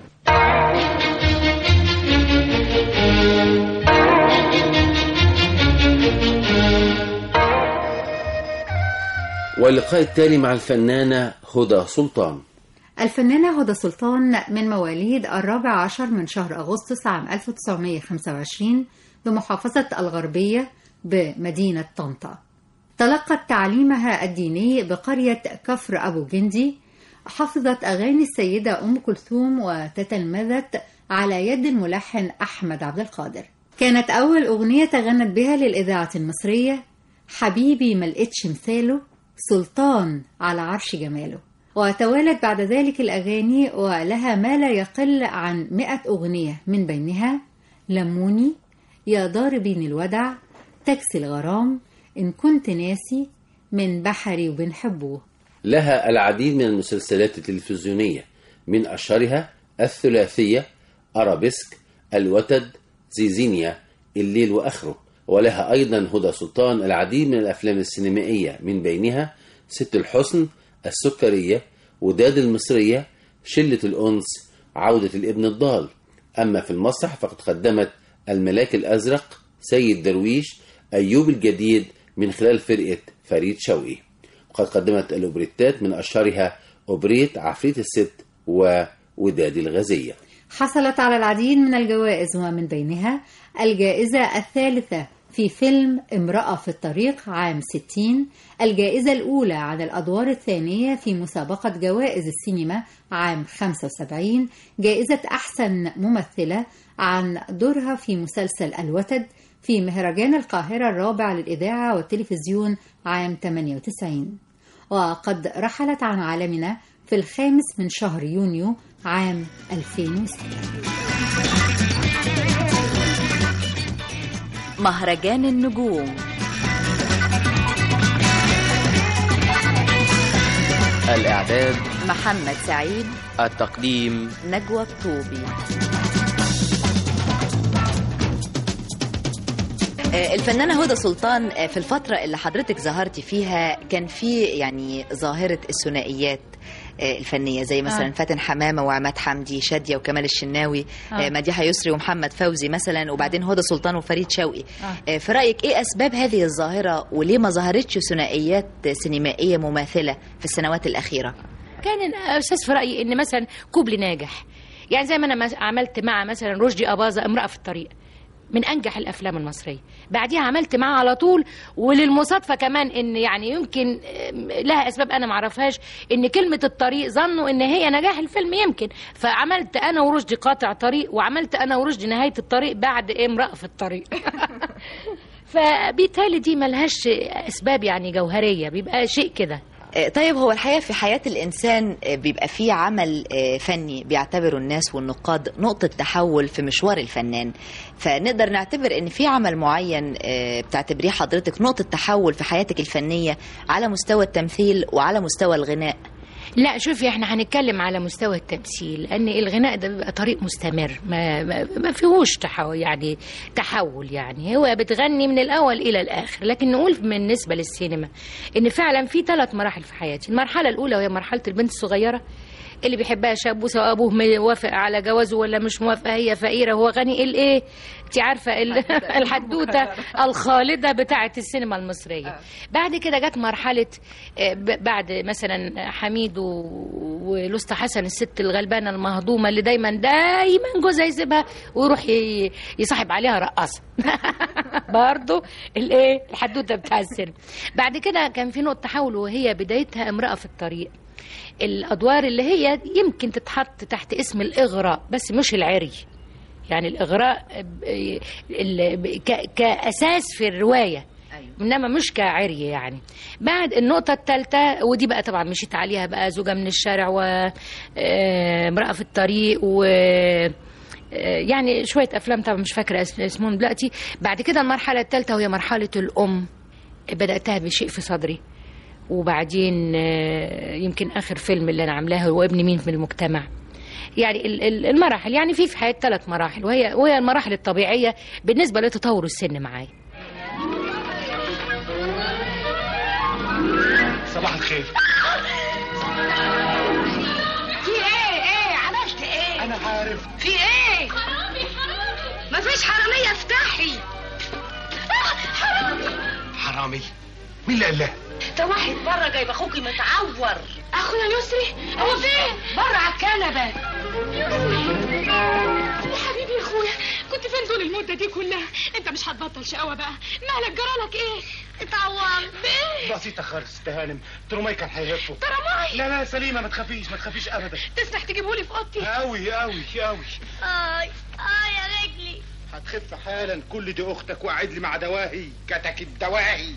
واللقاء التالي مع الفنانة هدى سلطان الفنانة هدى سلطان من مواليد الرابع عشر من شهر أغسطس عام 1925 بمحافظة الغربية بمدينة طنطا تلقت تعليمها الديني بقرية كفر أبو جندي حفظت أغاني السيدة أم كلثوم وتتلمذت على يد الملحن أحمد عبد القادر كانت أول أغنية تغنت بها للإذاعة المصرية حبيبي ملقتش مثاله سلطان على عرش جماله وتوالت بعد ذلك الأغاني ولها ما لا يقل عن مئة أغنية من بينها لموني يا ضاربين الودع تاكسي الغرام إن كنت ناسي من بحري وبنحبوه لها العديد من المسلسلات التلفزيونية من أشهرها الثلاثية أرابيسك الوتد زيزينيا الليل وآخره ولها أيضا هدى سلطان العديد من الأفلام السينمائية من بينها ست الحسن السكرية وداد المصرية شلة الأنس عودة الابن الضال أما في المسرح فقد قدمت الملاك الأزرق سيد درويش أيوب الجديد من خلال فرقة فريد شوقي وقد قدمت الأوبريتات من أشهرها أوبريت عفريت الست ووداد الغزية حصلت على العديد من الجوائز ومن بينها الجائزة الثالثة في فيلم امرأة في الطريق عام 60 الجائزة الأولى عن الأدوار الثانية في مسابقة جوائز السينما عام 75 جائزة أحسن ممثلة عن دورها في مسلسل الوتد في مهرجان القاهرة الرابع للإذاعة والتلفزيون عام 98 وقد رحلت عن عالمنا في الخامس من شهر يونيو عام 2006 مهرجان النجوم الإعداد محمد سعيد التقديم نجوى الطوبي آه، الفنانة هدى سلطان آه، في الفترة اللي حضرتك ظهرتي فيها كان في يعني ظاهرة الثنائيات آه، الفنية زي مثلا آه. فاتن حمامة وعماد حمدي شادية وكمال الشناوي آه. آه، مديحة يسري ومحمد فوزي مثلا وبعدين هدى سلطان وفريد شوقي آه. آه، في رأيك ايه أسباب هذه الظاهرة وليه ما ظهرتش ثنائيات سينمائية مماثلة في السنوات الأخيرة كان اساس في رايي ان مثلا كوبلي ناجح يعني زي ما انا مس- عملت مع مثلا رشدي اباظه امراه في الطريق من انجح الافلام المصريه بعديها عملت معاه على طول وللمصادفه كمان ان يعني يمكن آم، لها اسباب انا ما اعرفهاش ان كلمه الطريق ظنوا ان هي نجاح الفيلم يمكن فعملت انا ورشدي قاطع طريق وعملت انا ورشدي نهايه الطريق بعد امراه في الطريق فبالتالي دي ملهاش اسباب يعني جوهريه بيبقى شيء كده آه، طيب هو الحقيقة في حياة الإنسان آه، بيبقى فيه عمل آه، فني بيعتبره الناس والنقاد نقطة تحول في مشوار الفنان فنقدر نعتبر إن في عمل معين آه، بتعتبريه حضرتك نقطة تحول في حياتك الفنية على مستوى التمثيل وعلى مستوى الغناء لا شوفي احنا هنتكلم على مستوى التمثيل لان الغناء ده بيبقى طريق مستمر ما, ما, ما فيهوش تحول يعني تحول يعني هو بتغني من الاول الى الاخر لكن نقول بالنسبه للسينما ان فعلا في ثلاث مراحل في حياتي المرحله الاولى وهي مرحله البنت الصغيره اللي بيحبها شاب سواء ابوه موافق على جوازه ولا مش موافقه هي فقيره هو غني الايه انت عارفه ال- الحدوته الخالده بتاعه السينما المصريه بعد كده جت مرحله آه، ب- بعد مثلا حميد و- ولوستا حسن الست الغلبانه المهضومه اللي دايما دايما جوزها يسيبها ويروح ي- يصاحب عليها رقاصه برضه الايه الحدوته بتاع السينما بعد كده كان في نقطه تحول وهي بدايتها امراه في الطريق الادوار اللي هي يمكن تتحط تحت اسم الاغراء بس مش العري يعني الاغراء ب- ال- ب- ك- كاساس في الروايه انما مش كعري يعني بعد النقطة الثالثة ودي بقى طبعا مشيت عليها بقى زوجة من الشارع وامرأة في الطريق و آه، يعني شوية أفلام طبعا مش فاكرة اس- اسمهم دلوقتي بعد كده المرحلة الثالثة وهي مرحلة الأم بدأتها بشيء في صدري وبعدين آه، يمكن آخر فيلم اللي أنا عاملاه هو ابن مين في المجتمع يعني ال- ال- المراحل يعني في في حياتي ثلاث مراحل وهي وهي المراحل الطبيعية بالنسبة لتطور السن معايا صباح الخير في ايه ايه عملت ايه انا عارف في ايه مفيش حرامية افتحي آه، حرامي حرامي مين اللي قال لها ده واحد بره جايب اخوكي متعور اخويا يسري هو فين بره على الكنبه يا حبيبي يا اخويا كنت فين طول المدة دي كلها انت مش هتبطل شقاوة بقى مالك جرالك ايه اتعورت بايه بسيطة خالص تهانم ترماي كان هيهفه ترماي لا لا سليمة ما تخافيش ما تخافيش ابدا تسمح تجيبهولي في اوضتي قوي قوي قوي اي اي يا رجلي هتخف حالا كل دي اختك وقعد لي مع دواهي كتك الدواهي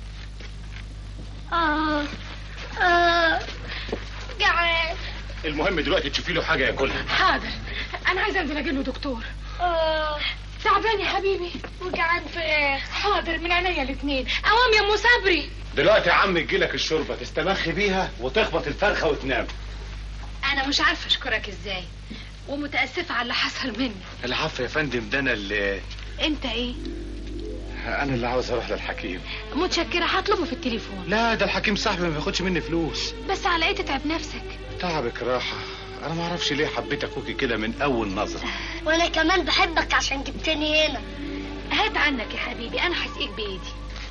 اه اه جعان المهم دلوقتي تشوفي له حاجة ياكلها حاضر انا عايزه انزل اجيب له دكتور اه تعبان يا حبيبي وجعان في ايه حاضر من عينيا الاثنين قوام يا ام صبري دلوقتي يا عم تجيلك الشوربة تستمخي بيها وتخبط الفرخة وتنام انا مش عارفه اشكرك ازاي ومتاسفه على اللي حصل مني العفو يا فندم ده انا اللي انت ايه انا اللي عاوز اروح للحكيم متشكره هطلبه في التليفون لا ده الحكيم صاحبي ما بياخدش مني فلوس بس على ايه تتعب نفسك تعبك راحة انا ما اعرفش ليه حبيت اخوكي كده من اول نظرة وانا كمان بحبك عشان جبتني هنا هات عنك يا حبيبي انا هسقيك بايدي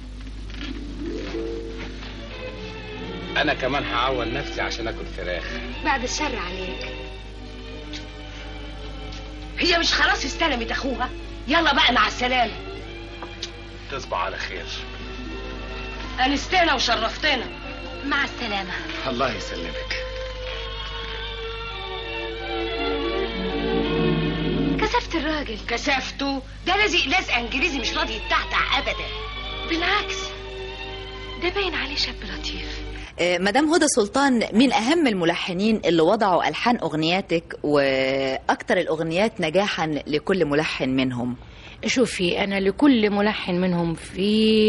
انا كمان هعول نفسي عشان اكل فراخ بعد الشر عليك هي مش خلاص استلمت اخوها يلا بقى مع السلامه تصبح على خير انستنا وشرفتنا مع السلامة الله يسلمك كسفت الراجل كسفته ده لازق لازقه انجليزي مش راضي يتعتع ابدا بالعكس ده باين عليه شاب لطيف آه، مدام هدى سلطان من أهم الملحنين اللي وضعوا ألحان أغنياتك وأكثر الأغنيات نجاحا لكل ملحن منهم شوفي أنا لكل ملحن منهم في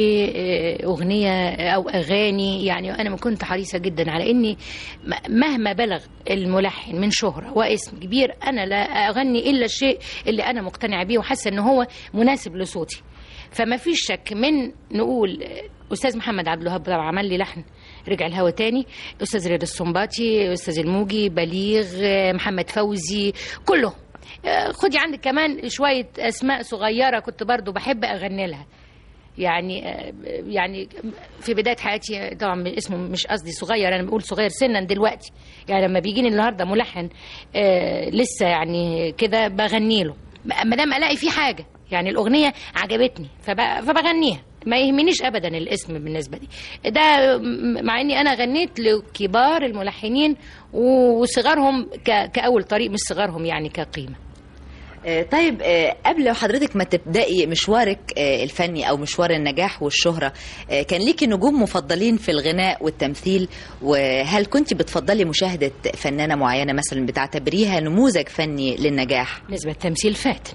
آه، أغنية أو أغاني يعني أنا كنت حريصة جدا على إني م- مهما بلغ الملحن من شهرة واسم كبير أنا لا أغني إلا الشيء اللي أنا مقتنعة بيه وحاسة إن هو مناسب لصوتي فما فيش شك من نقول آه، أستاذ محمد عبد الوهاب طبعا عمل لي لحن رجع الهوا تاني أستاذ رياض السنباطي أستاذ الموجي بليغ آه، محمد فوزي كلهم آه، خدي عندك كمان شوية أسماء صغيرة كنت برضو بحب أغني لها يعني آه، يعني في بداية حياتي طبعا اسمه مش قصدي صغير أنا بقول صغير سنا دلوقتي يعني لما بيجيني النهاردة ملحن آه، لسه يعني كده بغني له ما دام ألاقي فيه حاجة يعني الأغنية عجبتني فب- فبغنيها ما يهمنيش ابدا الاسم بالنسبه لي ده م- مع اني انا غنيت لكبار الملحنين وصغارهم ك- كاول طريق مش صغارهم يعني كقيمه آه، طيب آه، قبل حضرتك ما تبدأي مشوارك آه، الفني أو مشوار النجاح والشهرة آه، كان ليكي نجوم مفضلين في الغناء والتمثيل وهل كنت بتفضلي مشاهدة فنانة معينة مثلا بتعتبريها نموذج فني للنجاح بالنسبه للتمثيل فاتن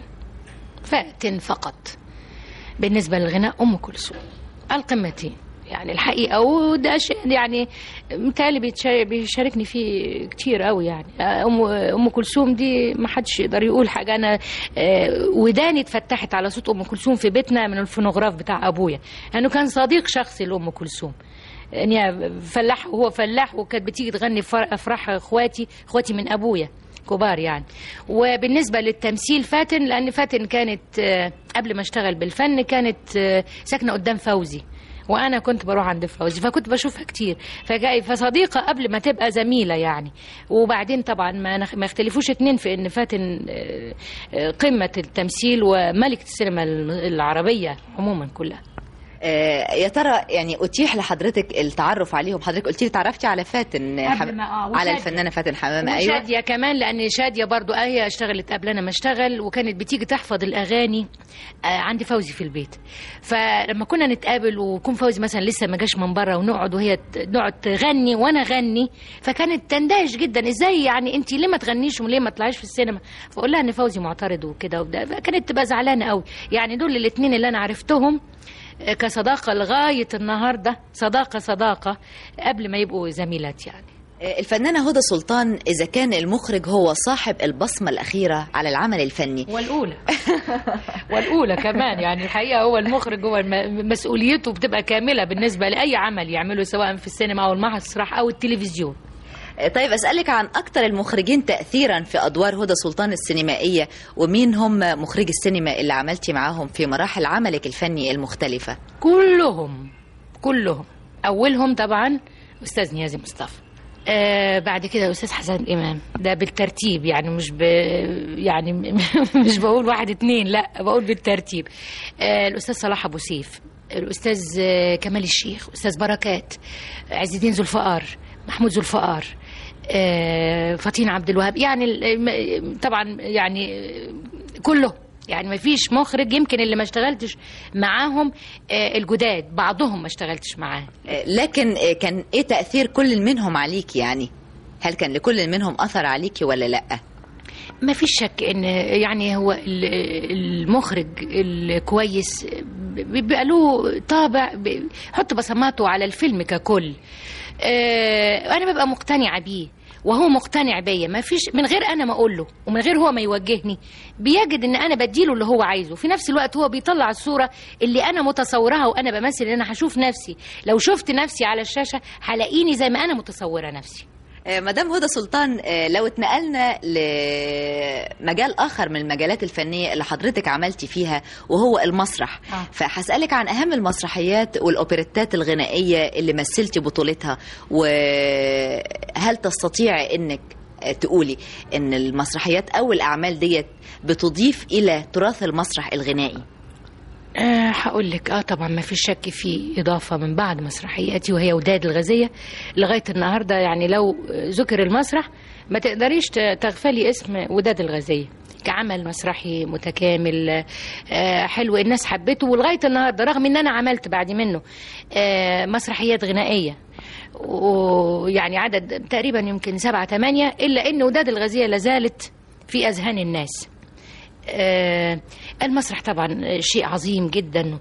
فاتن فقط بالنسبه للغناء ام كلثوم القمتين يعني الحقيقه وده شيء يعني متهيألي بيتشا- بيشاركني فيه كتير قوي يعني ام ام كلثوم دي ما حدش يقدر يقول حاجه انا آه، وداني اتفتحت على صوت ام كلثوم في بيتنا من الفونوغراف بتاع ابويا لانه كان صديق شخصي لام كلثوم يعني فلاح وهو فلاح وكانت بتيجي تغني في افراح اخواتي اخواتي من ابويا كبار يعني وبالنسبة للتمثيل فاتن لأن فاتن كانت آه، قبل ما اشتغل بالفن كانت آه، ساكنة قدام فوزي وانا كنت بروح عند فوزي فكنت بشوفها كتير فجاي فصديقه قبل ما تبقى زميله يعني وبعدين طبعا ما نخ- ما يختلفوش اتنين في ان فاتن آه، آه، قمه التمثيل وملكه السينما العربيه عموما كلها آه، يا ترى يعني أتيح لحضرتك التعرف عليهم حضرتك قلتي لي تعرفتي على فاتن قبل حم... ما- آه، على وشادية. الفنانة فاتن حمامة أيوة وشادية كمان لأن شادية برضو هي اشتغلت قبل أنا ما اشتغل وكانت بتيجي تحفظ الأغاني آه، عندي فوزي في البيت فلما كنا نتقابل ويكون فوزي مثلا لسه ما جاش من بره ونقعد وهي ت- نقعد تغني وأنا أغني فكانت تندهش جدا إزاي يعني أنت ليه ما تغنيش وليه ما تطلعيش في السينما فأقول لها إن فوزي معترض وكده وبدا فكانت تبقى زعلانة قوي يعني دول الاثنين اللي أنا عرفتهم آه، كصداقة لغاية النهاردة صداقة صداقة قبل ما يبقوا زميلات يعني آه، الفنانة هدى سلطان إذا كان المخرج هو صاحب البصمة الأخيرة على العمل الفني والأولى والأولى كمان يعني الحقيقة هو المخرج هو الم- مسؤوليته بتبقى كاملة بالنسبة لأي عمل يعمله سواء في السينما أو المسرح أو التلفزيون آه، طيب أسألك عن أكثر المخرجين تأثيرا في أدوار هدى سلطان السينمائية ومين هم مخرجي السينما اللي عملتي معاهم في مراحل عملك الفني المختلفة كلهم كلهم أولهم طبعا أستاذ نيازي مصطفى آه بعد كده أستاذ حسن إمام ده بالترتيب يعني مش ب يعني مش بقول واحد اتنين لا بقول بالترتيب آه الأستاذ صلاح أبو سيف الأستاذ آه، كمال الشيخ أستاذ بركات عز الدين ذو الفقار محمود ذو الفقار آه، فطين عبد الوهاب يعني ال- م- طبعا يعني آه، كله يعني ما فيش مخرج يمكن اللي ما اشتغلتش معاهم آه، الجداد بعضهم ما اشتغلتش معاه آه، لكن آه، كان إيه تأثير كل منهم عليكي يعني هل كان لكل منهم أثر عليكي ولا لأ ما فيش شك ان يعني هو ال- المخرج الكويس بيبقى له طابع بيحط بصماته على الفيلم ككل آه، انا ببقى مقتنعه بيه وهو مقتنع بيا ما فيش من غير انا ما اقول له ومن غير هو ما يوجهني بيجد ان انا بديله اللي هو عايزه في نفس الوقت هو بيطلع الصوره اللي انا متصورها وانا بمثل ان انا هشوف نفسي لو شفت نفسي على الشاشه هلاقيني زي ما انا متصوره نفسي آه، مدام هدى سلطان آه، لو اتنقلنا لمجال آخر من المجالات الفنية اللي حضرتك عملتي فيها وهو المسرح آه. فهسألك عن أهم المسرحيات والأوبريتات الغنائية اللي مثلتي بطولتها وهل تستطيع أنك آه، تقولي أن المسرحيات أو الأعمال ديت بتضيف إلى تراث المسرح الغنائي أه هقول لك اه طبعا ما فيش شك في اضافه من بعض مسرحياتي وهي وداد الغازيه لغايه النهارده يعني لو ذكر المسرح ما تقدريش ت- تغفلي اسم وداد الغازيه كعمل مسرحي متكامل آه، حلو الناس حبته ولغايه النهارده رغم ان انا عملت بعد منه آه، مسرحيات غنائيه ويعني عدد تقريبا يمكن سبعة ثمانية إلا أن وداد الغازية لازالت في أذهان الناس آه، المسرح طبعا شيء عظيم جدا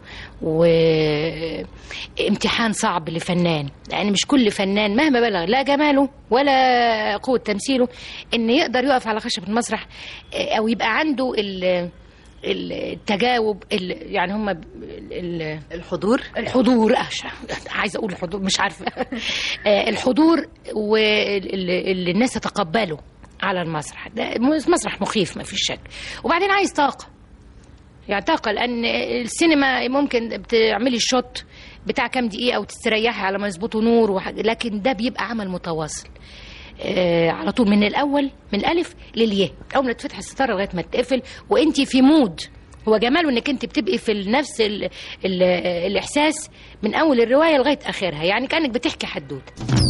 وامتحان صعب لفنان يعني مش كل فنان مهما بلغ لا جماله ولا قوة تمثيله ان يقدر يقف على خشبة المسرح آه، او يبقى عنده ال التجاوب ال- يعني هم الحضور الحضور أش- عايزه اقول الحضور مش عارفه آه، الحضور واللي الناس تتقبله على المسرح ده مسرح مخيف ما فيش شك وبعدين عايز طاقه يعني طاقه لان السينما ممكن بتعملي الشوت بتاع كام دقيقه وتستريحي على ما يظبطوا نور وحاجة لكن ده بيبقى عمل متواصل آه على طول من الاول من الالف للياء اول ما تفتح الستاره لغايه ما تقفل وانت في مود هو جماله انك انت بتبقي في نفس ال ال الاحساس من اول الروايه لغايه اخرها يعني كانك بتحكي حدوته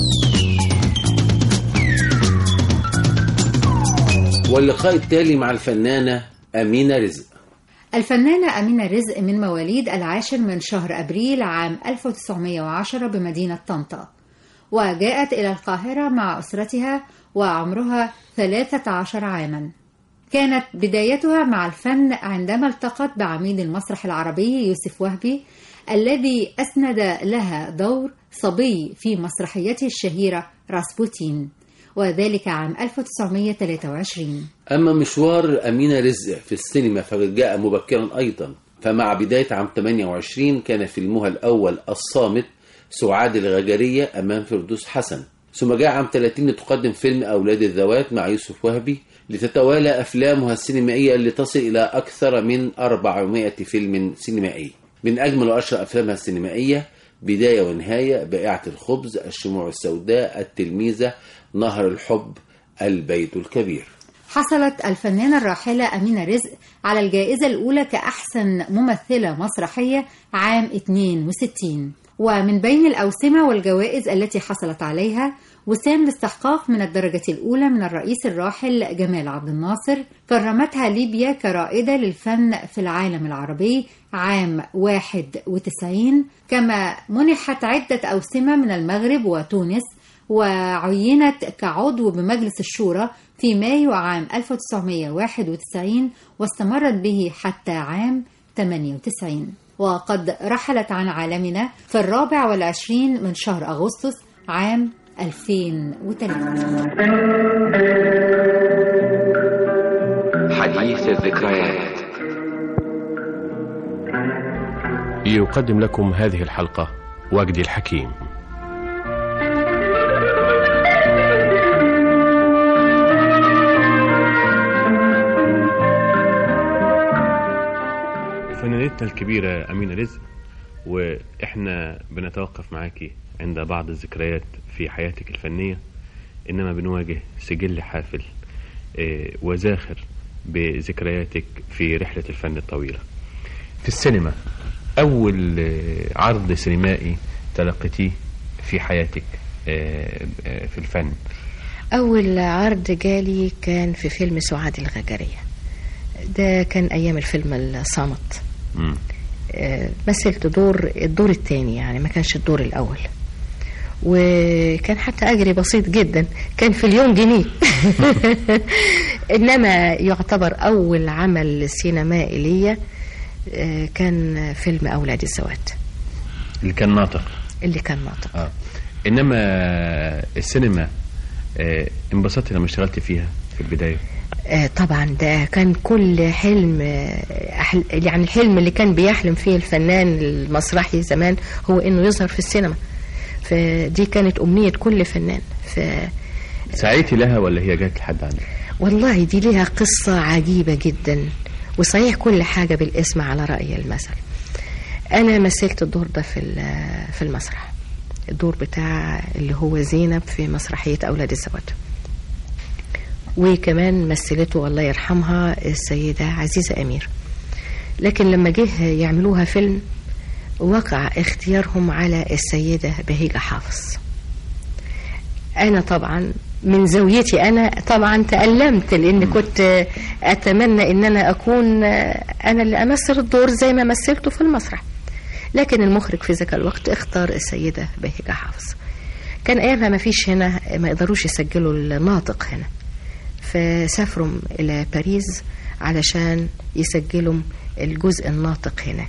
واللقاء التالي مع الفنانة أمينة رزق الفنانة أمينة رزق من مواليد العاشر من شهر أبريل عام 1910 بمدينة طنطا وجاءت إلى القاهرة مع أسرتها وعمرها 13 عاما كانت بدايتها مع الفن عندما التقت بعميد المسرح العربي يوسف وهبي الذي أسند لها دور صبي في مسرحيته الشهيرة راسبوتين وذلك عام 1923 أما مشوار أمينة رزق في السينما فقد جاء مبكرا أيضا فمع بداية عام 28 كان فيلمها الأول الصامت سعاد الغجرية أمام فردوس حسن ثم جاء عام 30 لتقدم فيلم أولاد الذوات مع يوسف وهبي لتتوالى أفلامها السينمائية اللي تصل إلى أكثر من 400 فيلم سينمائي من أجمل وأشهر أفلامها السينمائية بداية ونهاية بائعة الخبز الشموع السوداء التلميذة نهر الحب البيت الكبير حصلت الفنانة الراحلة أمينة رزق على الجائزة الأولى كأحسن ممثلة مسرحية عام 62 ومن بين الأوسمة والجوائز التي حصلت عليها وسام باستحقاق من الدرجة الأولى من الرئيس الراحل جمال عبد الناصر كرمتها ليبيا كرائدة للفن في العالم العربي عام 91 كما منحت عدة أوسمة من المغرب وتونس وعينت كعضو بمجلس الشورى في مايو عام 1991 واستمرت به حتى عام 98 وقد رحلت عن عالمنا في الرابع والعشرين من شهر أغسطس عام 2003 حديث الذكريات يقدم لكم هذه الحلقة وجدي الحكيم فنانتنا الكبيرة أمينة رزق وإحنا بنتوقف معاكي عند بعض الذكريات في حياتك الفنية إنما بنواجه سجل حافل آه، وزاخر بذكرياتك في رحلة الفن الطويلة في السينما أول آه، عرض سينمائي تلقيتيه في حياتك آه، آه، في الفن أول عرض جالي كان في فيلم سعاد الغجرية ده كان أيام الفيلم الصامت مم. آه، مثلت دور الدور الثاني يعني ما كانش الدور الأول وكان حتى أجري بسيط جدا كان في اليوم جنيه إنما يعتبر أول عمل سينمائي ليا آه، كان فيلم أولاد الزوات اللي كان ناطق اللي كان ناطق آه. إنما السينما آه، انبسطت لما اشتغلت فيها في البداية آه، طبعا ده كان كل حلم آه، أحل يعني الحلم اللي كان بيحلم فيه الفنان المسرحي زمان هو انه يظهر في السينما فدي كانت امنية كل فنان ف سعيتي لها ولا هي جات لحد عندك والله دي ليها قصة عجيبة جدا وصحيح كل حاجة بالاسم على رأي المثل أنا مثلت الدور ده في ال- في المسرح الدور بتاع اللي هو زينب في مسرحية أولاد الزواج وكمان مثلته الله يرحمها السيدة عزيزة أمير لكن لما جه يعملوها فيلم وقع اختيارهم على السيدة بهيجة حافظ أنا طبعا من زاويتي أنا طبعا تألمت لأن كنت أتمنى أن أنا أكون أنا اللي أمثل الدور زي ما مثلته في المسرح لكن المخرج في ذاك الوقت اختار السيدة بهيجة حافظ كان أيامها ما فيش هنا ما يقدروش يسجلوا الناطق هنا فسافروا إلى باريس علشان يسجلوا الجزء الناطق هناك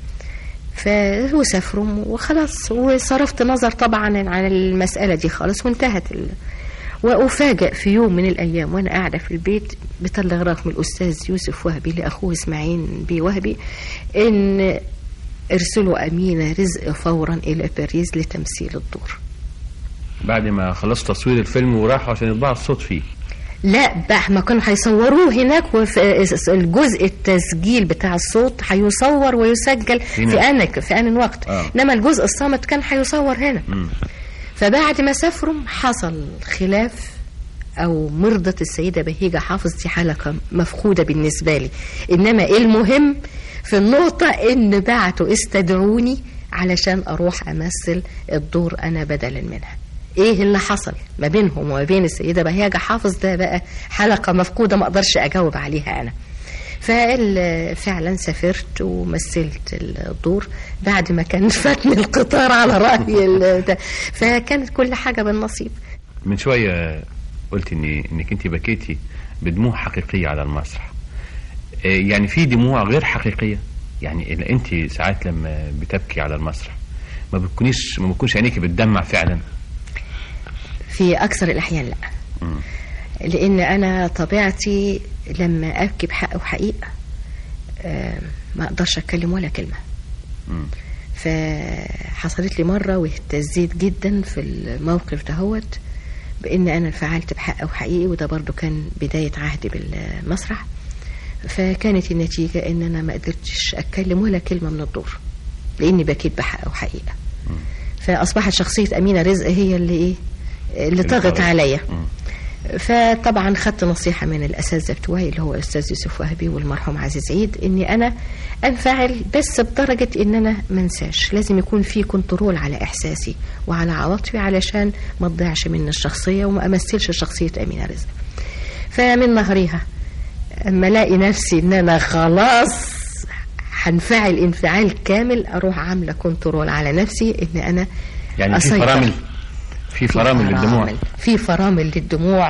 فهو سافروا وخلاص وصرفت نظر طبعا عن المسألة دي خالص وانتهت ال... وأفاجأ في يوم من الأيام وأنا قاعدة في البيت بتلغراف من الأستاذ يوسف وهبي لأخوه إسماعيل بي وهبي إن ارسلوا أمينة رزق فورا إلى باريس لتمثيل الدور بعد ما خلصت تصوير الفيلم وراحوا عشان يطبعوا الصوت فيه لا بقى ما كانوا هيصوروه هناك وفي الجزء التسجيل بتاع الصوت هيصور ويسجل هنا. في آن في آن وقت آه. انما الجزء الصامت كان هيصور هنا مم. فبعد ما سافروا حصل خلاف او مرضت السيده بهيجه حافظ دي حلقه مفقوده بالنسبه لي انما المهم في النقطه ان بعتوا استدعوني علشان اروح امثل الدور انا بدلا منها ايه اللي حصل ما بينهم وما بين السيده بهيجه حافظ ده بقى حلقه مفقوده ما اقدرش اجاوب عليها انا ففعلا سافرت ومثلت الدور بعد ما كان فاتني القطار على رأي ال- ده. فكانت كل حاجة بالنصيب من شوية قلت إن إنك أنت بكيتي بدموع حقيقية على المسرح آه، يعني في دموع غير حقيقية يعني ال- أنت ساعات لما بتبكي على المسرح ما بتكونيش ما بتكونش عينيكي بتدمع فعلا في أكثر الأحيان لا مم. لأن أنا طبيعتي لما أبكي بحق وحقيقة آه، ما أقدرش أتكلم ولا كلمة مم. فحصلت لي مرة واهتزيت جدا في الموقف دهوت بأن أنا انفعلت بحق وحقيقي وده برضو كان بداية عهدي بالمسرح فكانت النتيجة أن أنا ما قدرتش أتكلم ولا كلمة من الدور لأني بكيت بحق وحقيقة فأصبحت شخصية أمينة رزق هي اللي إيه اللي طغت عليا فطبعا خدت نصيحة من الأساتذة بتوعي اللي هو الأستاذ يوسف وهبي والمرحوم عزيز عيد إني أنا أنفعل بس بدرجة إن أنا منساش لازم يكون في كنترول على إحساسي وعلى عواطفي علشان ما تضيعش مني الشخصية وما أمثلش شخصية أمينة رزق فمن نهريها أما ألاقي نفسي إن أنا خلاص هنفعل انفعال كامل أروح عاملة كنترول على نفسي إن أنا يعني في أسيطر. فرامل في فرامل للدموع في فرامل للدموع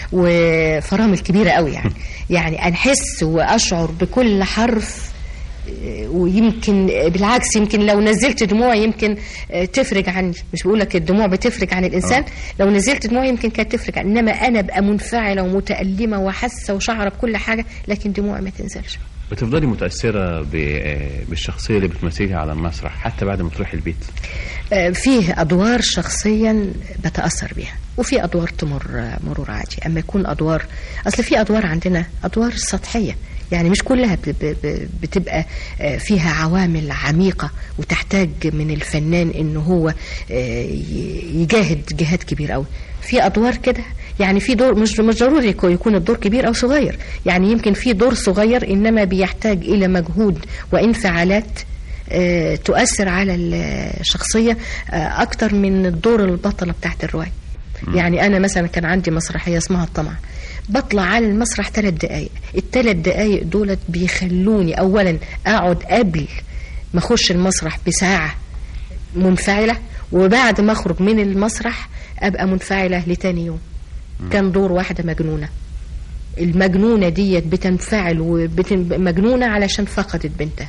وفرامل كبيرة قوي يعني يعني أنحس وأشعر بكل حرف آه، ويمكن آه، بالعكس يمكن لو نزلت دموع يمكن آه، تفرج عني مش بقولك الدموع بتفرج عن الإنسان آه. لو نزلت دموع يمكن كانت تفرج عن إنما أنا بقى منفعلة ومتألمة وحاسة وشعرة بكل حاجة لكن دموعي ما تنزلش بتفضلي متأثرة ب- آه، بالشخصية اللي بتمثليها على المسرح حتى بعد ما تروحي البيت آه، فيه أدوار شخصيا بتأثر بيها وفي أدوار تمر آه، مرور عادي أما يكون أدوار أصل في أدوار عندنا أدوار سطحية يعني مش كلها ب- ب- ب- بتبقى آه، فيها عوامل عميقة وتحتاج من الفنان إنه هو آه، ي- يجاهد جهاد كبير قوي في أدوار كده يعني في دور مش مش ضروري يكو- يكون الدور كبير أو صغير يعني يمكن في دور صغير إنما بيحتاج إلى مجهود وانفعالات آه، تؤثر على الشخصية آه، أكتر من الدور البطلة بتاعت الرواية يعني أنا مثلا كان عندي مسرحية اسمها الطمع بطلع على المسرح ثلاث دقايق الثلاث دقايق دولت بيخلوني أولا أقعد قبل ما أخش المسرح بساعة منفعلة وبعد ما أخرج من المسرح أبقى منفعلة لتاني يوم كان دور واحدة مجنونة المجنونة ديت بتنفعل ومجنونة علشان فقدت بنتها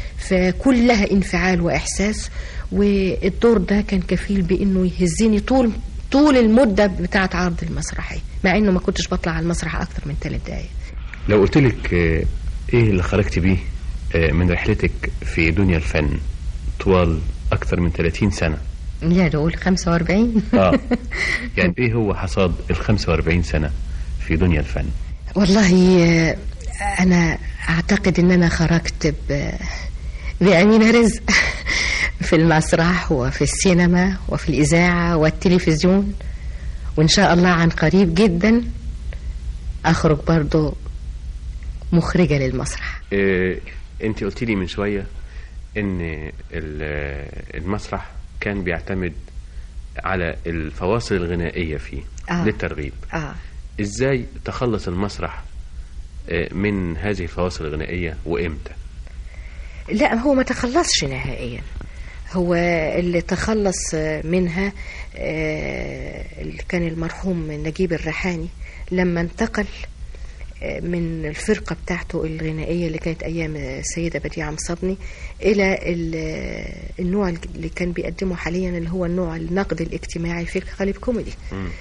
فكلها انفعال وإحساس والدور ده كان كفيل بأنه يهزني طول طول المدة بتاعة عرض المسرحية مع أنه ما كنتش بطلع على المسرح أكتر من ثلاث دقايق لو قلت لك آه، ايه اللي خرجت بيه آه، من رحلتك في دنيا الفن طوال اكثر من 30 سنة لا دول 45 اه يعني ايه هو حصاد ال 45 سنة في دنيا الفن والله آه، أنا أعتقد أن أنا خرجت ب... بأمينة رزق في المسرح وفي السينما وفي الإذاعة والتلفزيون وإن شاء الله عن قريب جدا أخرج برضو مخرجة للمسرح آه، انت قلت لي من شويه ان ال- المسرح كان بيعتمد على الفواصل الغنائيه فيه آه. للترغيب اه ازاي تخلص المسرح آه، من هذه الفواصل الغنائيه وامتى لا هو ما تخلصش نهائيا هو اللي تخلص منها آه، اللي كان المرحوم نجيب الريحاني لما انتقل آه، من الفرقة بتاعته الغنائية اللي كانت أيام السيدة بديعة مصبني إلى ال- النوع اللي كان بيقدمه حاليا اللي هو النوع النقد الاجتماعي في القالب كوميدي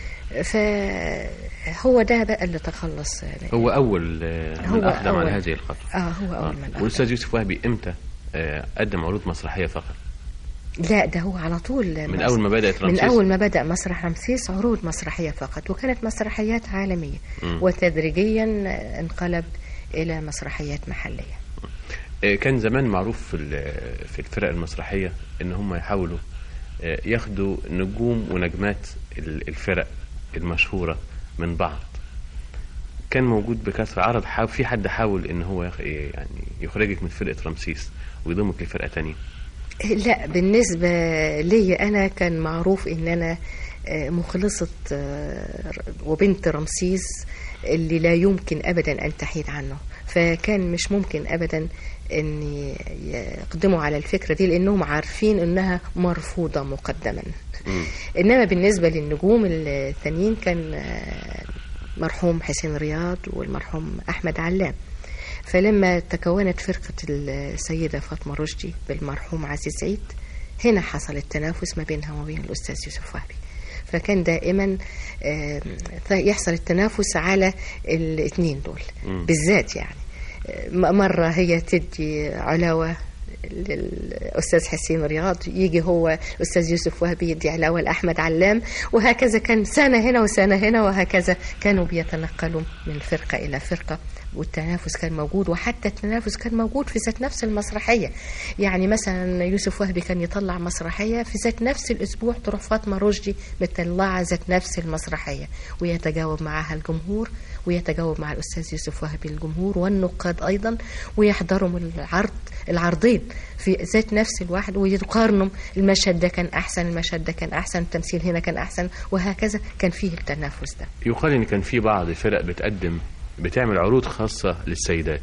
فهو ده بقى اللي تخلص هو اول آه، هو من اقدم على أول. هذه الخطوه اه هو أول من أقدم. والاستاذ يوسف وهبي امتى آه، قدم عروض مسرحيه فقط لا ده هو على طول من أول ما بدأت من رمسيس؟ أول ما بدأ مسرح رمسيس عروض مسرحية فقط وكانت مسرحيات عالمية مم. وتدريجيا انقلب إلى مسرحيات محلية آه، كان زمان معروف في ال- في الفرق المسرحيه ان هم يحاولوا آه، ياخدوا نجوم ونجمات ال- الفرق المشهوره من بعض كان موجود بكثره عرض حاول في حد حاول ان هو يخ- يعني يخرجك من فرقه رمسيس ويضمك لفرقه تانية لا بالنسبة لي أنا كان معروف إن أنا آه، مخلصة آه، وبنت رمسيس اللي لا يمكن أبدا أن تحيد عنه فكان مش ممكن أبدا أن يقدموا على الفكرة دي لأنهم عارفين أنها مرفوضة مقدما إنما بالنسبة للنجوم الثانيين كان آه، مرحوم حسين رياض والمرحوم أحمد علام فلما تكونت فرقة السيدة فاطمة رشدي بالمرحوم عزيز عيد هنا حصل التنافس ما بينها وما بين الأستاذ يوسف وهبي فكان دائما آم، يحصل التنافس على الاثنين دول مم. بالذات يعني م- مرة هي تدي علاوة للأستاذ حسين رياض يجي هو الأستاذ يوسف وهبي يدي علاوة لأحمد علام وهكذا كان سنة هنا وسنة هنا وهكذا كانوا بيتنقلوا من فرقة إلى فرقة والتنافس كان موجود وحتى التنافس كان موجود في ذات نفس المسرحية يعني مثلا يوسف وهبي كان يطلع مسرحية في ذات نفس الأسبوع تروح فاطمة رشدي مطلعة ذات نفس المسرحية ويتجاوب معها الجمهور ويتجاوب مع الأستاذ يوسف وهبي الجمهور والنقاد أيضا ويحضروا من العرض العرضين في ذات نفس الواحد ويقارنوا المشهد ده كان أحسن المشهد ده كان أحسن التمثيل هنا كان أحسن وهكذا كان فيه التنافس ده يقال ان كان في بعض الفرق بتقدم بتعمل عروض خاصه للسيدات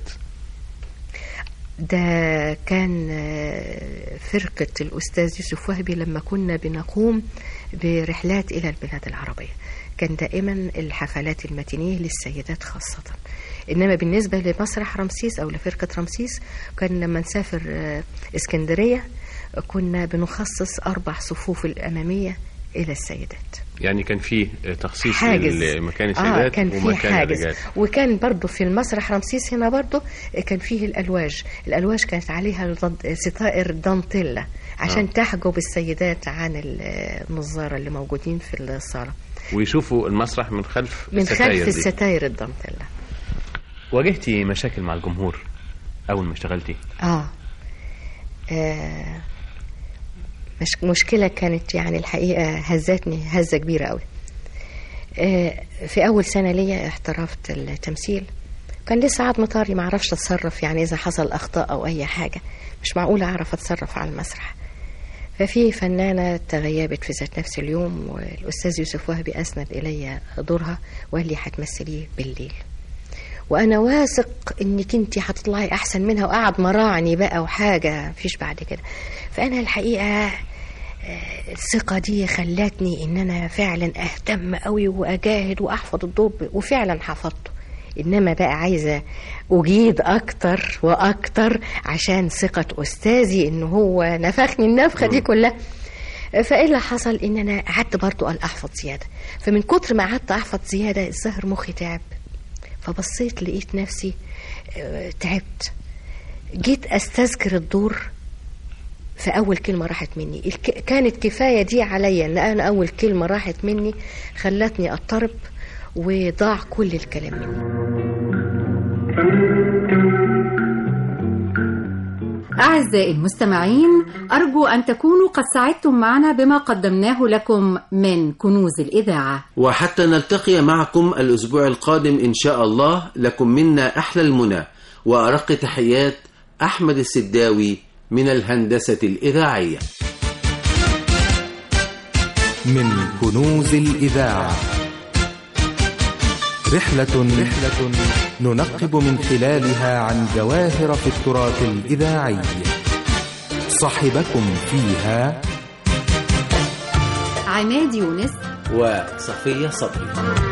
ده كان آه، فرقة الأستاذ يوسف وهبي لما كنا بنقوم برحلات إلى البلاد العربية كان دائما الحفلات المتينية للسيدات خاصة إنما بالنسبة لمسرح رمسيس أو لفرقة رمسيس كان لما نسافر آه، اسكندرية كنا بنخصص أربع صفوف الأمامية إلى السيدات يعني كان في آه، تخصيص حاجز لمكان آه السيدات كان في ومكان حاجز الرجال وكان برضو في المسرح رمسيس هنا برضو كان فيه الألواج الألواج كانت عليها الضد- ستائر دانتيلا عشان آه. آه. تحجب السيدات عن النظارة اللي موجودين في الصالة ويشوفوا المسرح من خلف من الستاير خلف دي. الستائر الدانتيلا واجهتي مشاكل مع الجمهور اول ما اشتغلتي آه. آه. مش مشكلة كانت يعني الحقيقة هزتني هزة كبيرة قوي آه، في أول سنة ليا احترفت التمثيل كان لسه قاعد مطاري ما اعرفش اتصرف يعني اذا حصل اخطاء او اي حاجه مش معقول اعرف اتصرف على المسرح ففي فنانه تغيبت في ذات نفس اليوم والاستاذ يوسف وهبي اسند الي دورها وقال لي هتمثليه بالليل وانا واثق انك انت هتطلعي احسن منها وقعد مراعني بقى وحاجه مفيش بعد كده فانا الحقيقه آه، الثقة دي خلتني ان انا فعلا اهتم قوي واجاهد واحفظ الدور ب- وفعلا حفظته انما بقى عايزة اجيد اكتر واكتر عشان ثقة استاذي ان هو نفخني النفخة دي كلها فايه اللي حصل ان انا قعدت برضو قال احفظ زيادة فمن كتر ما قعدت احفظ زيادة الظهر مخي تعب فبصيت لقيت نفسي آه، تعبت جيت استذكر الدور فأول كلمة راحت مني الك... كانت كفاية دي عليا إن أنا أول كلمة راحت مني خلتني أضطرب وضاع كل الكلام مني أعزائي المستمعين أرجو أن تكونوا قد سعدتم معنا بما قدمناه لكم من كنوز الإذاعة وحتى نلتقي معكم الأسبوع القادم إن شاء الله لكم منا أحلى المنى وأرق تحيات أحمد السداوي من الهندسة الإذاعية من كنوز الإذاعة رحلة رحلة ننقب من خلالها عن جواهر في التراث الإذاعي صاحبكم فيها عماد يونس وصفية صبري